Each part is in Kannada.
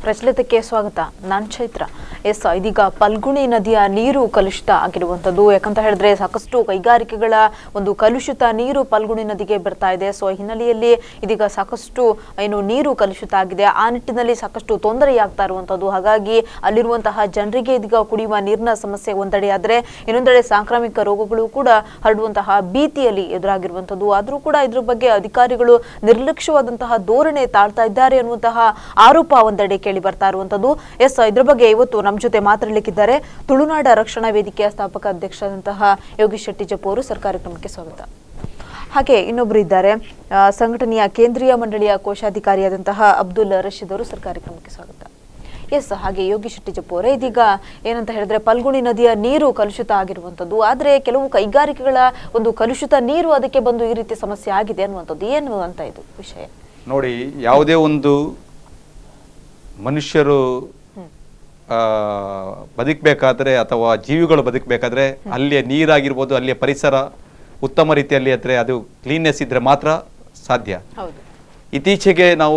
ಪ್ರಚಲಿತಕ್ಕೆ ಸ್ವಾಗತ ನಾನ್ ಚೈತ್ರ ಎಸ್ ಇದೀಗ ಪಲ್ಗುಣಿ ನದಿಯ ನೀರು ಕಲುಷಿತ ಆಗಿರುವಂಥದ್ದು ಯಾಕಂತ ಹೇಳಿದ್ರೆ ಸಾಕಷ್ಟು ಕೈಗಾರಿಕೆಗಳ ಒಂದು ಕಲುಷಿತ ನೀರು ಪಲ್ಗುಣಿ ನದಿಗೆ ಬರ್ತಾ ಇದೆ ಸೊ ಈ ಹಿನ್ನೆಲೆಯಲ್ಲಿ ಇದೀಗ ಸಾಕಷ್ಟು ಏನು ನೀರು ಕಲುಷಿತ ಆಗಿದೆ ಆ ನಿಟ್ಟಿನಲ್ಲಿ ಸಾಕಷ್ಟು ತೊಂದರೆಯಾಗ್ತಾ ಇರುವಂಥದ್ದು ಹಾಗಾಗಿ ಅಲ್ಲಿರುವಂತಹ ಜನರಿಗೆ ಇದೀಗ ಕುಡಿಯುವ ನೀರಿನ ಸಮಸ್ಯೆ ಒಂದೆಡೆ ಆದರೆ ಇನ್ನೊಂದೆಡೆ ಸಾಂಕ್ರಾಮಿಕ ರೋಗಗಳು ಕೂಡ ಹರಡುವಂತಹ ಭೀತಿಯಲ್ಲಿ ಎದುರಾಗಿರುವಂಥದ್ದು ಆದರೂ ಕೂಡ ಇದ್ರ ಬಗ್ಗೆ ಅಧಿಕಾರಿಗಳು ನಿರ್ಲಕ್ಷ್ಯವಾದಂತಹ ಧೋರಣೆ ತಾಳ್ತಾ ಇದ್ದಾರೆ ಅನ್ನುವಂತಹ ಆರೋಪ ಒಂದೆಡೆ ಕೇಳಿ ಬರ್ತಾ ಇರುವಂತದ್ದು ಎಸ್ ಇದ್ರ ಬಗ್ಗೆ ಇವತ್ತು ನಮ್ಮ ಜೊತೆ ಮಾತಾಡಲಿಕ್ಕಿದ್ದಾರೆ ತುಳುನಾಡ ರಕ್ಷಣಾ ವೇದಿಕೆಯ ಸ್ಥಾಪಕ ಅಧ್ಯಕ್ಷರಾದಂತಹ ಯೋಗೀಶ್ ಶೆಟ್ಟಿ ಜಪ್ಪು ಅವರು ಸರ್ಕಾರಿ ಕ್ರಮಕ್ಕೆ ಸ್ವಾಗತ ಹಾಗೆ ಇನ್ನೊಬ್ರು ಇದ್ದಾರೆ ಆ, ಸಂಘಟನೆಯ ಕೇಂದ್ರೀಯ ಮಂಡಳಿಯ ಕೋಶಾಧಿಕಾರಿಯಾದಂತಹ ಅಬ್ದುಲ್ ರಶೀದ್ ಅವರು ಸರ್ಕಾರಿ ಕ್ರಮಕ್ಕೆ ಸ್ವಾಗತ ಎಸ್ ಹಾಗೆ ಯೋಗಿ ಶೆಟ್ಟಿ ಜಪ್ಪು ಅವರೇ ಇದೀಗ ಏನಂತ ಹೇಳಿದ್ರೆ ಪಲ್ಗುಣಿ ನದಿಯ ನೀರು ಕಲುಷಿತ ಆಗಿರುವಂತದ್ದು ಆದ್ರೆ ಕೆಲವು ಕೈಗಾರಿಕೆಗಳ ಒಂದು ಕಲುಷಿತ ನೀರು ಅದಕ್ಕೆ ಬಂದು ಈ ರೀತಿ ಸಮಸ್ಯೆ ಆಗಿದೆ ಅನ್ನುವಂಥದ್ದು ಏನು ಅಂತ ಇದು ವಿಷಯ ನೋಡಿ ಯಾವುದೇ ಒಂದು ಮನುಷ್ಯರು ಆ, ಬದುಕಬೇಕಾದ್ರೆ ಅಥವಾ ಜೀವಿಗಳು ಬದುಕಬೇಕಾದ್ರೆ ಅಲ್ಲಿಯ ನೀರಾಗಿರ್ಬೋದು ಅಲ್ಲಿಯ ಪರಿಸರ ಉತ್ತಮ ರೀತಿಯಲ್ಲಿ ಅಂದರೆ ಅದು ಕ್ಲೀನ್ನೆಸ್ ಇದ್ರೆ ಮಾತ್ರ ಸಾಧ್ಯ ಹೌದು ಇತ್ತೀಚೆಗೆ ನಾವು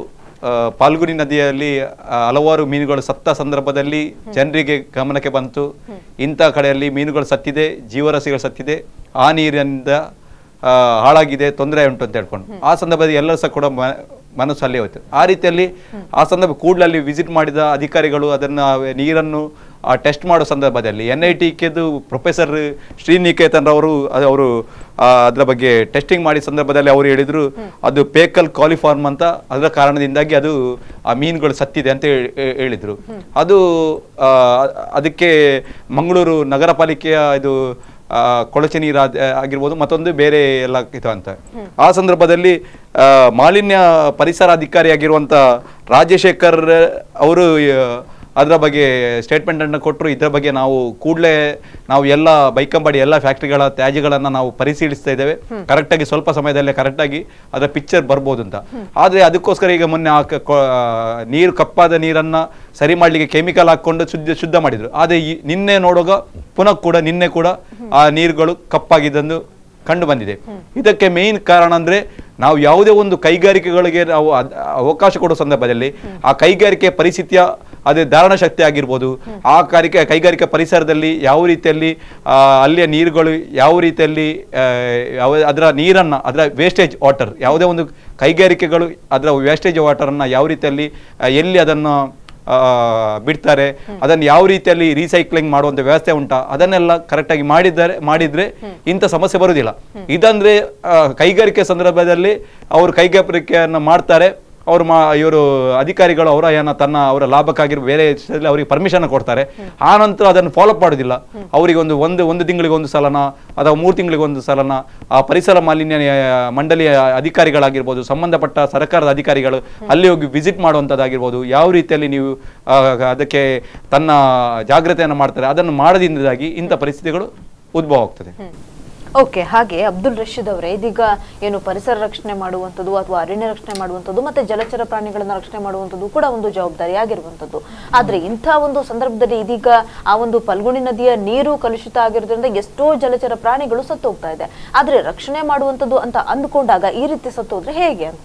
ಆ, ಪಾಲ್ಗುನಿ ನದಿಯಲ್ಲಿ ಆ, ಹಲವಾರು ಮೀನುಗಳು ಸತ್ತ ಸಂದರ್ಭದಲ್ಲಿ ಜನರಿಗೆ ಗಮನಕ್ಕೆ ಬಂತು ಇಂಥ ಕಡೆಯಲ್ಲಿ ಮೀನುಗಳು ಸತ್ತಿದೆ ಜೀವರಾಶಿಗಳು ಸತ್ತಿದೆ ಆ ನೀರಿನಿಂದ ಆ, ಹಾಳಾಗಿದೆ ತೊಂದರೆ ಉಂಟು ಅಂತ ಹೇಳ್ಕೊಂಡು ಆ ಸಂದರ್ಭದಲ್ಲಿ ಎಲ್ಲರೂ ಸಹ ಕೂಡ ಮ- ಮನಸ್ಸು ಅಲ್ಲೇ ಹೋಯ್ತು ಆ ರೀತಿಯಲ್ಲಿ ಆ ಸಂದರ್ಭ ಕೂಡಲೇ ಅಲ್ಲಿ ವಿಸಿಟ್ ಮಾಡಿದ ಅಧಿಕಾರಿಗಳು ಅದನ್ನ ನೀರನ್ನು ಟೆಸ್ಟ್ ಮಾಡೋ ಸಂದರ್ಭದಲ್ಲಿ ಎನ್ ಐ ಟಿ ಕೆದು ಪ್ರೊಫೆಸರ್ ಶ್ರೀನಿಕೇತನ್ ಅವರು ಅವರು ಅದರ ಬಗ್ಗೆ ಟೆಸ್ಟಿಂಗ್ ಮಾಡಿದ ಸಂದರ್ಭದಲ್ಲಿ ಅವರು ಹೇಳಿದ್ರು ಅದು ಪೇಕಲ್ ಕಾಲಿಫಾರ್ಮ್ ಅಂತ ಅದರ ಕಾರಣದಿಂದಾಗಿ ಅದು ಆ ಮೀನುಗಳು ಸತ್ತಿದೆ ಅಂತ ಹೇಳಿ- ಹೇ- ಹೇಳಿದ್ರು ಅದು ಆ, ಅದಕ್ಕೆ ಮಂಗಳೂರು ನಗರ ಪಾಲಿಕೆಯ ಇದು ಆ, ಕೊಳಚೆ ನೀರು ಆದ್- ಆಗಿರ್ಬೋದು ಮತ್ತೊಂದು ಬೇರೆ ಎಲ್ಲ ಇದು ಅಂತ ಆ ಸಂದರ್ಭದಲ್ಲಿ ಆ, ಮಾಲಿನ್ಯ ಪರಿಸರ ಅಧಿಕಾರಿಯಾಗಿರುವಂತ ರಾಜಶೇಖರ್ ಅವರು ಆ, ಅದರ ಬಗ್ಗೆ ಸ್ಟೇಟ್ಮೆಂಟ್ ಅನ್ನು ಕೊಟ್ಟರು ಇದರ ಬಗ್ಗೆ ನಾವು ಕೂಡಲೇ ನಾವು ಎಲ್ಲ ಬೈಕಂಬಡಿ ಎಲ್ಲ ಫ್ಯಾಕ್ಟ್ರಿಗಳ ತ್ಯಾಜ್ಯಗಳನ್ನ ನಾವು ಪರಿಶೀಲಿಸ್ತಾ ಇದ್ದೇವೆ ಕರೆಕ್ಟಾಗಿ ಸ್ವಲ್ಪ ಸಮಯದಲ್ಲೇ ಕರೆಕ್ಟಾಗಿ ಅದರ ಪಿಕ್ಚರ್ ಬರ್ಬೋದು ಅಂತ ಆದ್ರೆ ಅದಕ್ಕೋಸ್ಕರ ಈಗ ಮೊನ್ನೆ ಆ ಕ- ಕೊ- ಆ, ನೀರು ಕಪ್ಪಾದ ನೀರನ್ನ ಸರಿ ಮಾಡ್ಲಿಕ್ಕೆ ಕೆಮಿಕಲ್ ಹಾಕೊಂಡು ಶುದ್ಧ ಶುದ್ಧ ಮಾಡಿದ್ರು ಆದ್ರೆ ಈ- ನಿನ್ನೆ ನೋಡುವಾಗ ಪುನಃ ಕೂಡ ನಿನ್ನೆ ಕೂಡ ಆ ನೀರುಗಳು ಕಪ್ಪಾಗಿದ್ದನ್ನು ಕಂಡು ಬಂದಿದೆ ಇದಕ್ಕೆ ಮೇನ್ ಕಾರಣ ಅಂದ್ರೆ ನಾವು ಯಾವುದೇ ಒಂದು ಕೈಗಾರಿಕೆಗಳಿಗೆ ನಾವು ಅದ್- ಅವಕಾಶ ಕೊಡೋ ಸಂದರ್ಭದಲ್ಲಿ ಆ ಕೈಗಾರಿಕೆ ಪರಿಸ್ಥಿತಿಯ ಅದೇ ಧಾರಣ ಶಕ್ತಿ ಆಗಿರ್ಬೋದು ಆ ಕಾರಿಕೆ ಕೈಗಾರಿಕಾ ಪರಿಸರದಲ್ಲಿ ಯಾವ ರೀತಿಯಲ್ಲಿ ಆ, ಅಲ್ಲಿಯ ನೀರುಗಳು ಯಾವ ರೀತಿಯಲ್ಲಿ ಆ, ಯಾವ ಅದರ ನೀರನ್ನ ಅದರ ವೇಸ್ಟೇಜ್ ವಾಟರ್ ಯಾವುದೇ ಒಂದು ಕೈಗಾರಿಕೆಗಳು ಅದರ ವೇಸ್ಟೇಜ್ ವಾಟರನ್ನು ಯಾವ ರೀತಿಯಲ್ಲಿ ಆ, ಎಲ್ಲಿ ಅದನ್ನು ಆ, ಬಿಡ್ತಾರೆ ಅದನ್ನು ಯಾವ ರೀತಿಯಲ್ಲಿ ರೀಸೈಕ್ಲಿಂಗ್ ಮಾಡುವಂತ ವ್ಯವಸ್ಥೆ ಉಂಟಾ ಅದನ್ನೆಲ್ಲ ಕರೆಕ್ಟಾಗಿ ಮಾಡಿದ್ದಾರೆ ಮಾಡಿದ್ರೆ ಇಂಥ ಸಮಸ್ಯೆ ಬರುವುದಿಲ್ಲ ಇದಂದ್ರೆ ಆ, ಕೈಗಾರಿಕೆ ಸಂದರ್ಭದಲ್ಲಿ ಅವರು ಕೈಗಾರಿಕೆಯನ್ನು ಮಾಡ್ತಾರೆ ಅವರು ಮಾ ಇವರು ಅಧಿಕಾರಿಗಳು ಅವರ ಏನ ತನ್ನ ಅವರ ಲಾಭಕ್ಕಾಗಿ ಬೇರೆ ವಿಷಯದಲ್ಲಿ ಅವರಿಗೆ ಪರ್ಮಿಷನ್ ಕೊಡ್ತಾರೆ ಆ ನಂತರ ಅದನ್ನು ಫಾಲೋ ಮಾಡೋದಿಲ್ಲ ಅವರಿಗೆ ಒಂದು ಒಂದು ಒಂದು ತಿಂಗಳಿಗೆ ಒಂದು ಸಲನ ಅಥವಾ ಮೂರು ತಿಂಗಳಿಗೆ ಒಂದು ಸಲನ ಆ ಪರಿಸರ ಮಾಲಿನ್ಯ ಆ, ಮಂಡಳಿಯ ಅಧಿಕಾರಿಗಳಾಗಿರ್ಬೋದು ಸಂಬಂಧಪಟ್ಟ ಸರ್ಕಾರದ ಅಧಿಕಾರಿಗಳು ಅಲ್ಲಿ ಹೋಗಿ ವಿಸಿಟ್ ಮಾಡುವಂಥದ್ದಾಗಿರ್ಬೋದು ಯಾವ ರೀತಿಯಲ್ಲಿ ನೀವು ಆ, ಅದಕ್ಕೆ ತನ್ನ ಜಾಗ್ರತೆಯನ್ನು ಮಾಡ್ತಾರೆ ಅದನ್ನು ಮಾಡದಿಂದಾಗಿ ಇಂಥ ಪರಿಸ್ಥಿತಿಗಳು ಉದ್ಭವ ಆಗ್ತದೆ ಓಕೆ ಹಾಗೆ ಅಬ್ದುಲ್ ರಶೀದ್ ಅವರೇ ಇದೀಗ ಏನು ಪರಿಸರ ರಕ್ಷಣೆ ಮಾಡುವಂಥದ್ದು ಅಥವಾ ಅರಣ್ಯ ರಕ್ಷಣೆ ಮಾಡುವಂಥದ್ದು ಮತ್ತೆ ಜಲಚರ ಪ್ರಾಣಿಗಳನ್ನ ರಕ್ಷಣೆ ಮಾಡುವಂಥದ್ದು ಕೂಡ ಒಂದು ಜವಾಬ್ದಾರಿ ಆಗಿರುವಂಥದ್ದು ಆದ್ರೆ ಇಂಥ ಒಂದು ಸಂದರ್ಭದಲ್ಲಿ ಇದೀಗ ಆ ಒಂದು ಪಲ್ಗುಣಿ ನದಿಯ ನೀರು ಕಲುಷಿತ ಆಗಿರೋದ್ರಿಂದ ಎಷ್ಟೋ ಜಲಚರ ಪ್ರಾಣಿಗಳು ಸತ್ತು ಹೋಗ್ತಾ ಇದೆ ಆದ್ರೆ ರಕ್ಷಣೆ ಮಾಡುವಂಥದ್ದು ಅಂತ ಅಂದ್ಕೊಂಡಾಗ ಈ ರೀತಿ ಸತ್ತು ಹೋದ್ರೆ ಹೇಗೆ ಅಂತ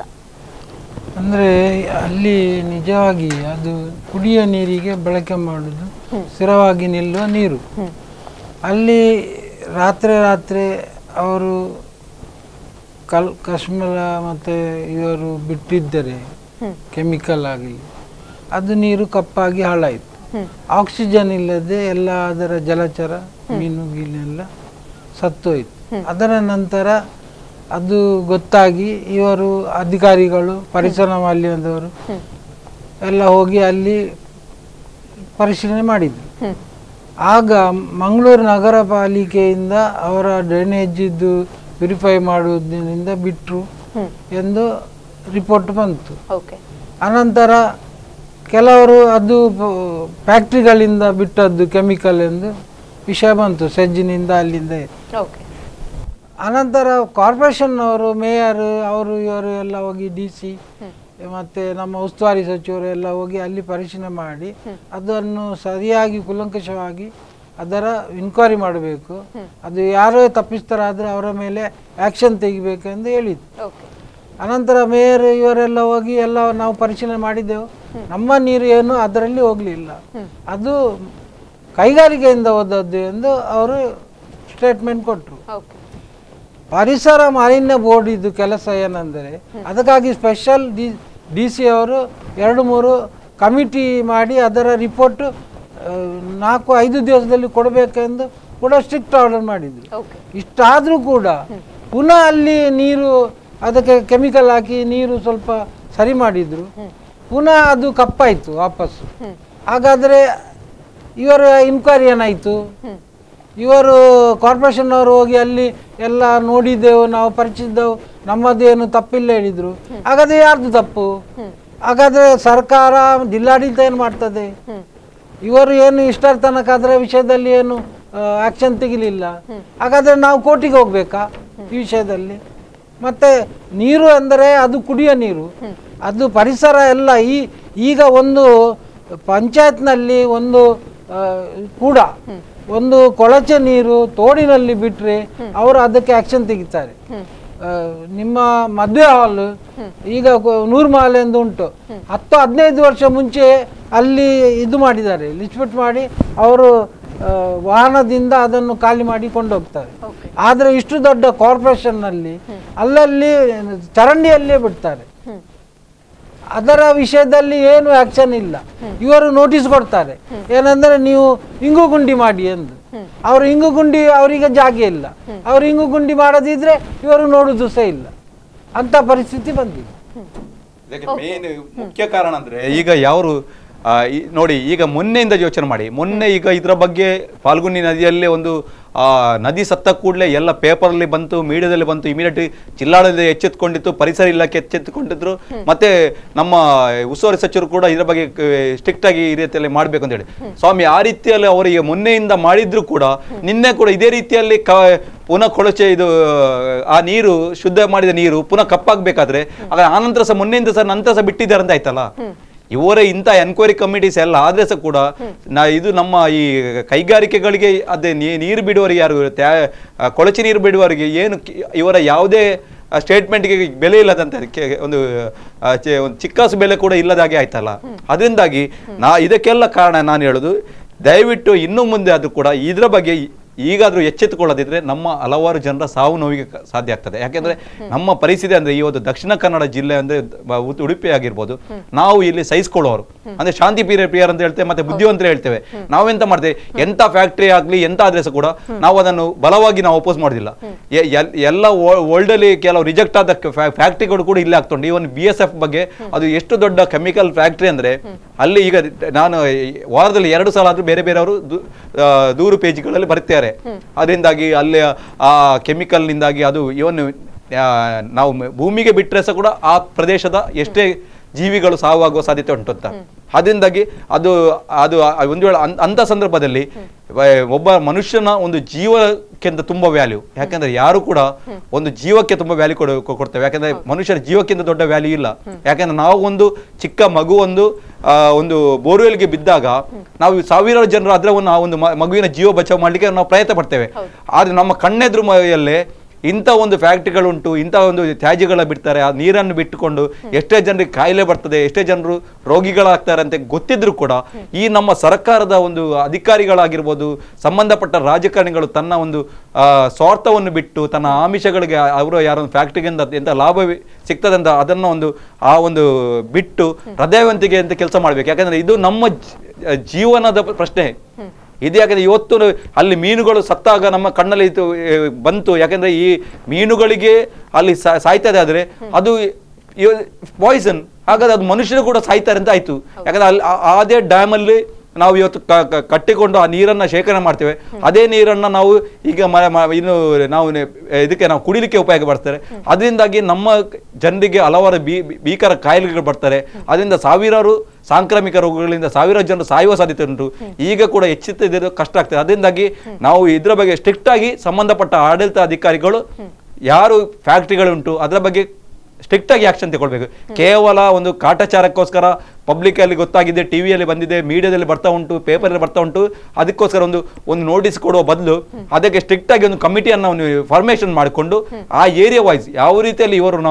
ಅಂದರೆ ಅಲ್ಲಿ ನಿಜವಾಗಿ ಅದು ಕುಡಿಯೋ ನೀರಿಗೆ ಬಳಕೆ ಮಾಡೋದು ಸ್ಥಿರವಾಗಿ ನಿಲ್ಲುವ ನೀರು ಅಲ್ಲಿ ರಾತ್ರಿ ರಾತ್ರಿ ಅವರು ಕಲ್ ಕಶ್ಮಲ ಮತ್ತು ಇವರು ಬಿಟ್ಟಿದ್ದರೆ ಕೆಮಿಕಲ್ ಆಗಲಿ ಅದು ನೀರು ಕಪ್ಪಾಗಿ ಹಾಳಾಯಿತು ಆಕ್ಸಿಜನ್ ಇಲ್ಲದೆ ಎಲ್ಲ ಅದರ ಜಲಚರ ಮೀನು ಗೀನೆಲ್ಲ ಸತ್ತೋಯ್ತು ಅದರ ನಂತರ ಅದು ಗೊತ್ತಾಗಿ ಇವರು ಅಧಿಕಾರಿಗಳು ಪರಿಸರ ಮಾಲಿನ್ಯದವರು ಎಲ್ಲ ಹೋಗಿ ಅಲ್ಲಿ ಪರಿಶೀಲನೆ ಮಾಡಿದ್ರು ಆಗ ಮಂಗಳೂರು ನಗರ ಪಾಲಿಕೆಯಿಂದ ಅವರ ಡ್ರೈನೇಜ್ ಇದ್ದು ವೆರಿಫೈ ಮಾಡುವುದರಿಂದ ಬಿಟ್ಟರು ಎಂದು ರಿಪೋರ್ಟ್ ಬಂತು ಓಕೆ ಅನಂತರ ಕೆಲವರು ಅದು ಫ್ಯಾಕ್ಟ್ರಿಗಳಿಂದ ಬಿಟ್ಟದ್ದು ಕೆಮಿಕಲ್ ಎಂದು ವಿಷಯ ಬಂತು ಸಜ್ಜಿನಿಂದ ಅಲ್ಲಿಂದ ಓಕೆ ಅನಂತರ ಕಾರ್ಪೊರೇಷನ್ ಅವರು ಮೇಯರ್ ಅವರು ಇವರು ಎಲ್ಲ ಹೋಗಿ ಡಿ ಸಿ ಮತ್ತೆ ನಮ್ಮ ಉಸ್ತುವಾರಿ ಸಚಿವರು ಎಲ್ಲ ಹೋಗಿ ಅಲ್ಲಿ ಪರಿಶೀಲನೆ ಮಾಡಿ ಅದನ್ನು ಸರಿಯಾಗಿ ಕುಲಂಕಷವಾಗಿ ಅದರ ಇನ್ಕ್ವೈರಿ ಮಾಡಬೇಕು ಅದು ಯಾರೋ ತಪ್ಪಿಸ್ತಾರಾದ್ರೆ ಅವರ ಮೇಲೆ ಆಕ್ಷನ್ ತೆಗಿಬೇಕೆಂದು ಹೇಳಿದ್ದು ಓಕೆ ಅನಂತರ ಮೇಯರ್ ಇವರೆಲ್ಲ ಹೋಗಿ ಎಲ್ಲ ನಾವು ಪರಿಶೀಲನೆ ಮಾಡಿದ್ದೆವು ನಮ್ಮ ನೀರು ಏನು ಅದರಲ್ಲಿ ಹೋಗಲಿಲ್ಲ ಅದು ಕೈಗಾರಿಕೆಯಿಂದ ಹೋದದ್ದು ಎಂದು ಅವರು ಸ್ಟೇಟ್ಮೆಂಟ್ ಕೊಟ್ಟರು ಓಕೆ ಪರಿಸರ ಮಾಲಿನ್ಯ ಬೋರ್ಡ್ ಇದು ಕೆಲಸ ಏನಂದರೆ ಅದಕ್ಕಾಗಿ ಸ್ಪೆಷಲ್ ಡಿ ಡಿ ಸಿ ಅವರು ಎರಡು ಮೂರು ಕಮಿಟಿ ಮಾಡಿ ಅದರ ರಿಪೋರ್ಟ್ ನಾಲ್ಕು ಐದು ದಿವಸದಲ್ಲಿ ಕೊಡಬೇಕೆಂದು ಕೂಡ ಸ್ಟ್ರಿಕ್ಟ್ ಆರ್ಡರ್ ಮಾಡಿದರು ಓಕೆ ಇಷ್ಟಾದರೂ ಕೂಡ ಪುನಃ ಅಲ್ಲಿ ನೀರು ಅದಕ್ಕೆ ಕೆಮಿಕಲ್ ಹಾಕಿ ನೀರು ಸ್ವಲ್ಪ ಸರಿ ಮಾಡಿದ್ರು ಪುನಃ ಅದು ಕಪ್ಪಾಯಿತು ವಾಪಸ್ಸು ಹಾಗಾದರೆ ಇವರ ಇನ್ಕ್ವೈರಿ ಏನಾಯಿತು ಇವರು ಕಾರ್ಪೊರೇಷನ್ ಅವರು ಹೋಗಿ ಅಲ್ಲಿ ಎಲ್ಲ ನೋಡಿದ್ದೆವು ನಾವು ಪರಿಚಯಿದ್ದೆವು ನಮ್ಮದೇನು ತಪ್ಪಿಲ್ಲ ಹೇಳಿದ್ರು ಹಾಗಾದ್ರೆ ಯಾರ್ದು ತಪ್ಪು ಹಾಗಾದ್ರೆ ಸರ್ಕಾರ ಜಿಲ್ಲಾಡಳಿತ ಏನು ಮಾಡ್ತದೆ ಇವರು ಏನು ಇಷ್ಟರ ತನಕ ಅದರ ವಿಷಯದಲ್ಲಿ ಏನು ಆಕ್ಷನ್ ತೆಗಿಲಿಲ್ಲ ಹಾಗಾದ್ರೆ ನಾವು ಕೋರ್ಟಿಗೆ ಹೋಗ್ಬೇಕಾ ಈ ವಿಷಯದಲ್ಲಿ ಮತ್ತೆ ನೀರು ಅಂದರೆ ಅದು ಕುಡಿಯೋ ನೀರು ಅದು ಪರಿಸರ ಎಲ್ಲ ಈ ಈಗ ಒಂದು ಪಂಚಾಯತ್ನಲ್ಲಿ ಒಂದು ಆ, ಕೂಡ ಒಂದು ಕೊಳಚೆ ನೀರು ತೋಡಿನಲ್ಲಿ ಬಿಟ್ರೆ ಅವರು ಅದಕ್ಕೆ ಆಕ್ಷನ್ ತೆಗಿತಾರೆ ಆ, ನಿಮ್ಮ ಮದುವೆ ಹಾಲ್ ಈಗ ಕೊ- ನೂರು ಮಾಲೆ ಎಂದು ಉಂಟು ಹತ್ತು ಹದಿನೈದು ವರ್ಷ ಮುಂಚೆ ಅಲ್ಲಿ ಇದು ಮಾಡಿದ್ದಾರೆ ಲಿಸ್ಟ್ಬಿಟ್ ಮಾಡಿ ಅವರು ಆ, ವಾಹನದಿಂದ ಅದನ್ನು ಖಾಲಿ ಮಾಡಿ ಕೊಂಡೋಗ್ತಾರೆ ಓಕೆ ಆದರೆ ಇಷ್ಟು ದೊಡ್ಡ ಕಾರ್ಪೊರೇಷನ್ನಲ್ಲಿ ಅಲ್ಲಲ್ಲಿ ಚರಂಡಿಯಲ್ಲೇ ಬಿಡ್ತಾರೆ ಹ್ಮ್ ಅದರ ವಿಷಯದಲ್ಲಿ ಏನು ಆಕ್ಷನ್ ಇಲ್ಲ ಇವರು ನೋಟಿಸ್ ಕೊಡ್ತಾರೆ ಏನಂದ್ರೆ ನೀವು ಇಂಗು ಗುಂಡಿ ಮಾಡಿ ಎಂದು ಅವರು ಇಂಗು ಗುಂಡಿ ಅವರಿಗೆ ಜಾಗ ಇಲ್ಲ ಅವರು ಇಂಗು ಗುಂಡಿ ಮಾಡದಿದ್ರೆ ಇವರು ನೋಡುದು ಸಹ ಇಲ್ಲ ಅಂತ ಪರಿಸ್ಥಿತಿ ಬಂದಿದೆ ಇದಕ್ಕೆ ಮೇನ್ ಮುಖ್ಯ ಕಾರಣ ಅಂದ್ರೆ ಈಗ ಯಾರು ಆ, ಈ- ನೋಡಿ ಈಗ ಮೊನ್ನೆಯಿಂದ ಯೋಚನೆ ಮಾಡಿ ಮೊನ್ನೆ ಈಗ ಇದರ ಬಗ್ಗೆ ಫಾಲ್ಗುನಿ ನದಿಯಲ್ಲೇ ಒಂದು ಆ, ನದಿ ಸತ್ತ ಕೂಡಲೇ ಎಲ್ಲ ಪೇಪರಲ್ಲಿ ಬಂತು ಮೀಡಿಯಾದಲ್ಲಿ ಬಂತು ಇಮಿಡಿಯೇಟ್ ಜಿಲ್ಲಾಡಳಿತ ಎಚ್ಚೆತ್ತುಕೊಂಡಿತ್ತು ಪರಿಸರ ಇಲಾಖೆ ಎಚ್ಚೆತ್ತುಕೊಂಡಿದ್ರು ಮತ್ತೆ ನಮ್ಮ ಉಸ್ತುವಾರಿ ಸಚಿವರು ಕೂಡ ಇದರ ಬಗ್ಗೆ ಸ್ಟ್ರಿಕ್ಟ್ ಆಗಿ ಈ ರೀತಿಯಲ್ಲಿ ಮಾಡಬೇಕು ಅಂತ ಹೇಳಿ ಸ್ವಾಮಿ ಆ ರೀತಿಯಲ್ಲಿ ಅವರಿಗೆ ಮೊನ್ನೆಯಿಂದ ಮಾಡಿದ್ರು ಕೂಡ ನಿನ್ನೆ ಕೂಡ ಇದೇ ರೀತಿಯಲ್ಲಿ ಕ ಪುನಃ ಕೊಳಚೆ ಇದು ಆ ನೀರು ಶುದ್ಧ ಮಾಡಿದ ನೀರು ಪುನಃ ಕಪ್ಪಾಗಬೇಕಾದ್ರೆ ಆಗ ಆನಂತರ ಸಹ ಮೊನ್ನೆಯಿಂದ ಸಹ ನಂತರ ಸಹ ಬಿಟ್ಟಿದ್ದಾರೆ ಅಂತ ಆಯ್ತಲ್ಲ ಇವರೇ ಇಂಥ ಎನ್ಕ್ವೈರಿ ಕಮಿಟೀಸ್ ಎಲ್ಲ ಆದ್ರೆ ಸಹ ಕೂಡ ನಾ ಇದು ನಮ್ಮ ಈ ಕೈಗಾರಿಕೆಗಳಿಗೆ ಅದೇ ನೀ- ನೀರು ಬಿಡುವವರಿಗೆ ಯಾರು ತ್ಯಾ- ಆ, ಕೊಳಚೆ ನೀರು ಬಿಡುವವರಿಗೆ ಏನು ಕಿ- ಇವರ ಯಾವುದೇ ಸ್ಟೇಟ್ಮೆಂಟ್ಗೆ ಬೆಲೆ ಇಲ್ಲದಂತ ಅದಕ್ಕೆ ಒಂದು ಆ, ಚೆ- ಒಂದು ಚಿಕ್ಕಾಸು ಬೆಲೆ ಕೂಡ ಇಲ್ಲದಾಗೆ ಆಯ್ತಲ್ಲ ಅದರಿಂದಾಗಿ ನಾ ಇದಕ್ಕೆಲ್ಲ ಕಾರಣ ನಾನು ಹೇಳೋದು ದಯವಿಟ್ಟು ಇನ್ನು ಮುಂದೆ ಆದ್ರೂ ಕೂಡ ಇದರ ಬಗ್ಗೆ ಈಗಾದ್ರೂ ಎಚ್ಚೆತ್ತುಕೊಳ್ಳದಿದ್ರೆ ನಮ್ಮ ಹಲವಾರು ಜನರ ಸಾವು ನೋವಿಗೆ ಕ- ಸಾಧ್ಯ ಆಗ್ತದೆ ಯಾಕೆಂದ್ರೆ ನಮ್ಮ ಪರಿಸ್ಥಿತಿ ಅಂದ್ರೆ ಈ ಒಂದು ದಕ್ಷಿಣ ಕನ್ನಡ ಜಿಲ್ಲೆ ಅಂದ್ರೆ ಬ- ಉತ್- ಉಡುಪಿ ಆಗಿರ್ಬೋದು ನಾವು ಇಲ್ಲಿ ಸಹಿಸ್ಕೊಳ್ಳೋರು ಅಂದ್ರೆ ಶಾಂತಿ ಪ್ರಿಯ ಪ್ರಿಯರ್ ಅಂತ ಹೇಳ್ತೇವೆ ಮತ್ತೆ ಬುದ್ಧಿವಂತರು ಹೇಳ್ತೇವೆ ನಾವೆಂತ ಮಾಡ್ತೇವೆ ಎಂತ ಫ್ಯಾಕ್ಟರಿ ಆಗ್ಲಿ ಎಂತ ಆದ್ರೆ ಸಹ ಕೂಡ ನಾವು ಅದನ್ನು ಬಲವಾಗಿ ನಾವು ಅಪೋಸ್ ಮಾಡೋದಿಲ್ಲ ಎ- ಎಲ್- ಎಲ್ಲ ವರ್ಲ್ಡ್ ಅಲ್ಲಿ ಕೆಲವು ರಿಜೆಕ್ಟ್ ಆದ ಫ್ಯಾಕ್ಟರಿಗಳು ಕೂಡ ಇಲ್ಲೇ ಆಗ್ತುಂಟು ಇವನ್ ಬಿ ಎಸ್ ಎಫ್ ಬಗ್ಗೆ ಅದು ಎಷ್ಟು ದೊಡ್ಡ ಕೆಮಿಕಲ್ ಫ್ಯಾಕ್ಟರಿ ಅಂದ್ರೆ ಅಲ್ಲಿ ಈಗ ನಾನು ಈ ವಾರದಲ್ಲಿ ಎರಡು ಸಲ ಆದ್ರೂ ಬೇರೆ ಬೇರೆಯವರು ದು- ಆ, ದೂರು ಪೇಜ್ಗಳಲ್ಲಿ ಬರ್ತಾರೆ ಅದರಿಂದಾಗಿ ಅಲ್ಲಿ ಆ ಕೆಮಿಕಲ್ ನಿಂದಾಗಿ ಅದು ಇವನ್ ನಾವು ಮ- ಭೂಮಿಗೆ ಬಿಟ್ಟರೆ ಸಹ ಕೂಡ ಆ ಪ್ರದೇಶದ ಎಷ್ಟೇ ಜೀವಿಗಳು ಸಾವಾಗುವ ಸಾಧ್ಯತೆ ಉಂಟು ಅಂತ ಅದರಿಂದಾಗಿ ಅದು ಅದು ಆ ಒಂದು ವೇಳೆ ಅನ್- ಅಂತ ಸಂದರ್ಭದಲ್ಲಿ ವ- ಒಬ್ಬ ಮನುಷ್ಯನ ಒಂದು ಜೀವಕ್ಕಿಂತ ತುಂಬಾ ವ್ಯಾಲ್ಯೂ ಯಾಕಂದ್ರೆ ಯಾರು ಕೂಡ ಒಂದು ಜೀವಕ್ಕೆ ತುಂಬಾ ವ್ಯಾಲ್ಯೂ ಕೊಡ ಕೊ- ಕೊಡ್ತೇವೆ ಯಾಕಂದ್ರೆ ಮನುಷ್ಯರ ಜೀವಕ್ಕಿಂತ ದೊಡ್ಡ ವ್ಯಾಲ್ಯೂ ಇಲ್ಲ ಯಾಕಂದ್ರೆ ನಾವು ಒಂದು ಚಿಕ್ಕ ಮಗು ಒಂದು ಆ, ಒಂದು ಬೋರ್ವೆಲ್ಗೆ ಬಿದ್ದಾಗ ನಾವು ಸಾವಿರಾರು ಜನರು ಅದರ ಒಂದು ಆ ಒಂದು ಮ- ಮಗುವಿನ ಜೀವ ಬಚಾವ್ ಮಾಡ್ಲಿಕ್ಕೆ ನಾವು ಪ್ರಯತ್ನ ಪಡ್ತೇವೆ ಆದ್ರೆ ನಮ್ಮ ಕಣ್ಣೆದುರು ಮನೆಯಲ್ಲೇ ಇಂಥ ಒಂದು ಫ್ಯಾಕ್ಟ್ರಿಗಳುಂಟು ಇಂಥ ಒಂದು ತ್ಯಾಜ್ಯಗಳ ಬಿಡ್ತಾರೆ ಆ ನೀರನ್ನು ಬಿಟ್ಟುಕೊಂಡು ಎಷ್ಟೇ ಜನರಿಗೆ ಕಾಯಿಲೆ ಬರ್ತದೆ ಎಷ್ಟೇ ಜನರು ರೋಗಿಗಳಾಗ್ತಾರೆ ಅಂತ ಗೊತ್ತಿದ್ರು ಕೂಡ ಈ ನಮ್ಮ ಸರ್ಕಾರದ ಒಂದು ಅಧಿಕಾರಿಗಳಾಗಿರ್ಬೋದು ಸಂಬಂಧಪಟ್ಟ ರಾಜಕಾರಣಿಗಳು ತನ್ನ ಒಂದು ಆ, ಸ್ವಾರ್ಥವನ್ನು ಬಿಟ್ಟು ತನ್ನ ಆಮಿಷಗಳಿಗೆ ಅವರು ಯಾರೊಂದು ಫ್ಯಾಕ್ಟ್ರಿಗಿಂದ ಎಂತ ಲಾಭ ವಿ- ಸಿಗ್ತದಂತ ಅದನ್ನ ಒಂದು ಆ ಒಂದು ಬಿಟ್ಟು ಹೃದಯವಂತಿಕೆ ಅಂತ ಕೆಲಸ ಮಾಡ್ಬೇಕು ಯಾಕಂದ್ರೆ ಇದು ನಮ್ಮ ಜ- ಜೀವನದ ಪ್ರಶ್ನೆ ಇದು ಯಾಕಂದ್ರೆ ಇವತ್ತು ಅಲ್ಲಿ ಮೀನುಗಳು ಸತ್ತಾಗ ನಮ್ಮ ಕಣ್ಣಲ್ಲಿ ಇದು ಏ, ಬಂತು ಯಾಕಂದ್ರೆ ಈ ಮೀನುಗಳಿಗೆ ಅಲ್ಲಿ ಸಾ- ಸಾಯ್ತದೆ ಆದ್ರೆ ಅದು ಪಾಯ್ಸನ್ ಹಾಗಾದ್ರೆ ಅದು ಮನುಷ್ಯರು ಕೂಡ ಸಾಯ್ತಾರೆ ಅಂತ ಆಯ್ತು ಯಾಕಂದ್ರೆ ಅಲ್ಲಿ ಆ- ಅದೇ ಡ್ಯಾಮ್ ಅಲ್ಲಿ ನಾವು ಇವತ್ತು ಕ- ಕ- ಕಟ್ಟಿಕೊಂಡು ಆ ನೀರನ್ನ ಶೇಖರಣೆ ಮಾಡ್ತೇವೆ ಅದೇ ನೀರನ್ನ ನಾವು ಈಗ ಮ- ಮ- ಇನ್ನು ನಾವು ನೆ- ಇದಕ್ಕೆ ನಾವು ಕುಡಿಲಿಕ್ಕೆ ಉಪಯೋಗ ಬರ್ತಾರೆ ಅದರಿಂದಾಗಿ ನಮ್ಮ ಜನರಿಗೆ ಹಲವಾರು ಬೀ ಬೀ- ಭೀಕರ ಕಾಯಿಲೆಗಳು ಬರ್ತಾರೆ ಅದರಿಂದ ಸಾವಿರಾರು ಸಾಂಕ್ರಾಮಿಕ ರೋಗಗಳಿಂದ ಸಾವಿರಾರು ಜನರು ಸಾಯುವ ಸಾಧ್ಯತೆ ಉಂಟು ಈಗ ಕೂಡ ಎಚ್ಚೆತ್ತದಿರೋ ಕಷ್ಟ ಆಗ್ತದೆ ಅದರಿಂದಾಗಿ ನಾವು ಇದರ ಬಗ್ಗೆ ಸ್ಟ್ರಿಕ್ಟ್ ಆಗಿ ಸಂಬಂಧಪಟ್ಟ ಆಡಳಿತ ಅಧಿಕಾರಿಗಳು ಯಾರು ಫ್ಯಾಕ್ಟ್ರಿಗಳುಂಟು ಅದರ ಬಗ್ಗೆ ಸ್ಟ್ರಿಕ್ಟ್ ಆಗಿ ಆಕ್ಷನ್ ತಗೊಳ್ಬೇಕು ಕೇವಲ ಒಂದು ಕಾಟಾಚಾರಕ್ಕೋಸ್ಕರ ಪಬ್ಲಿಕ್ ಅಲ್ಲಿ ಗೊತ್ತಾಗಿದೆ ಟಿವಿಯಲ್ಲಿ ಬಂದಿದೆ ಮೀಡಿಯಾದಲ್ಲಿ ಬರ್ತಾ ಉಂಟು ಪೇಪರಲ್ಲಿ ಬರ್ತಾ ಉಂಟು ಅದಕ್ಕೋಸ್ಕರ ಒಂದು ಒಂದು ನೋಟಿಸ್ ಕೊಡುವ ಬದಲು ಅದಕ್ಕೆ ಸ್ಟ್ರಿಕ್ಟ್ ಆಗಿ ಒಂದು ಕಮಿಟಿಯನ್ನು ಒಂದು ಫಾರ್ಮೇಶನ್ ಮಾಡಿಕೊಂಡು ಆ ಏರಿಯಾ ವೈಸ್ ಯಾವ ರೀತಿಯಲ್ಲಿ ಇವರು ನಾವು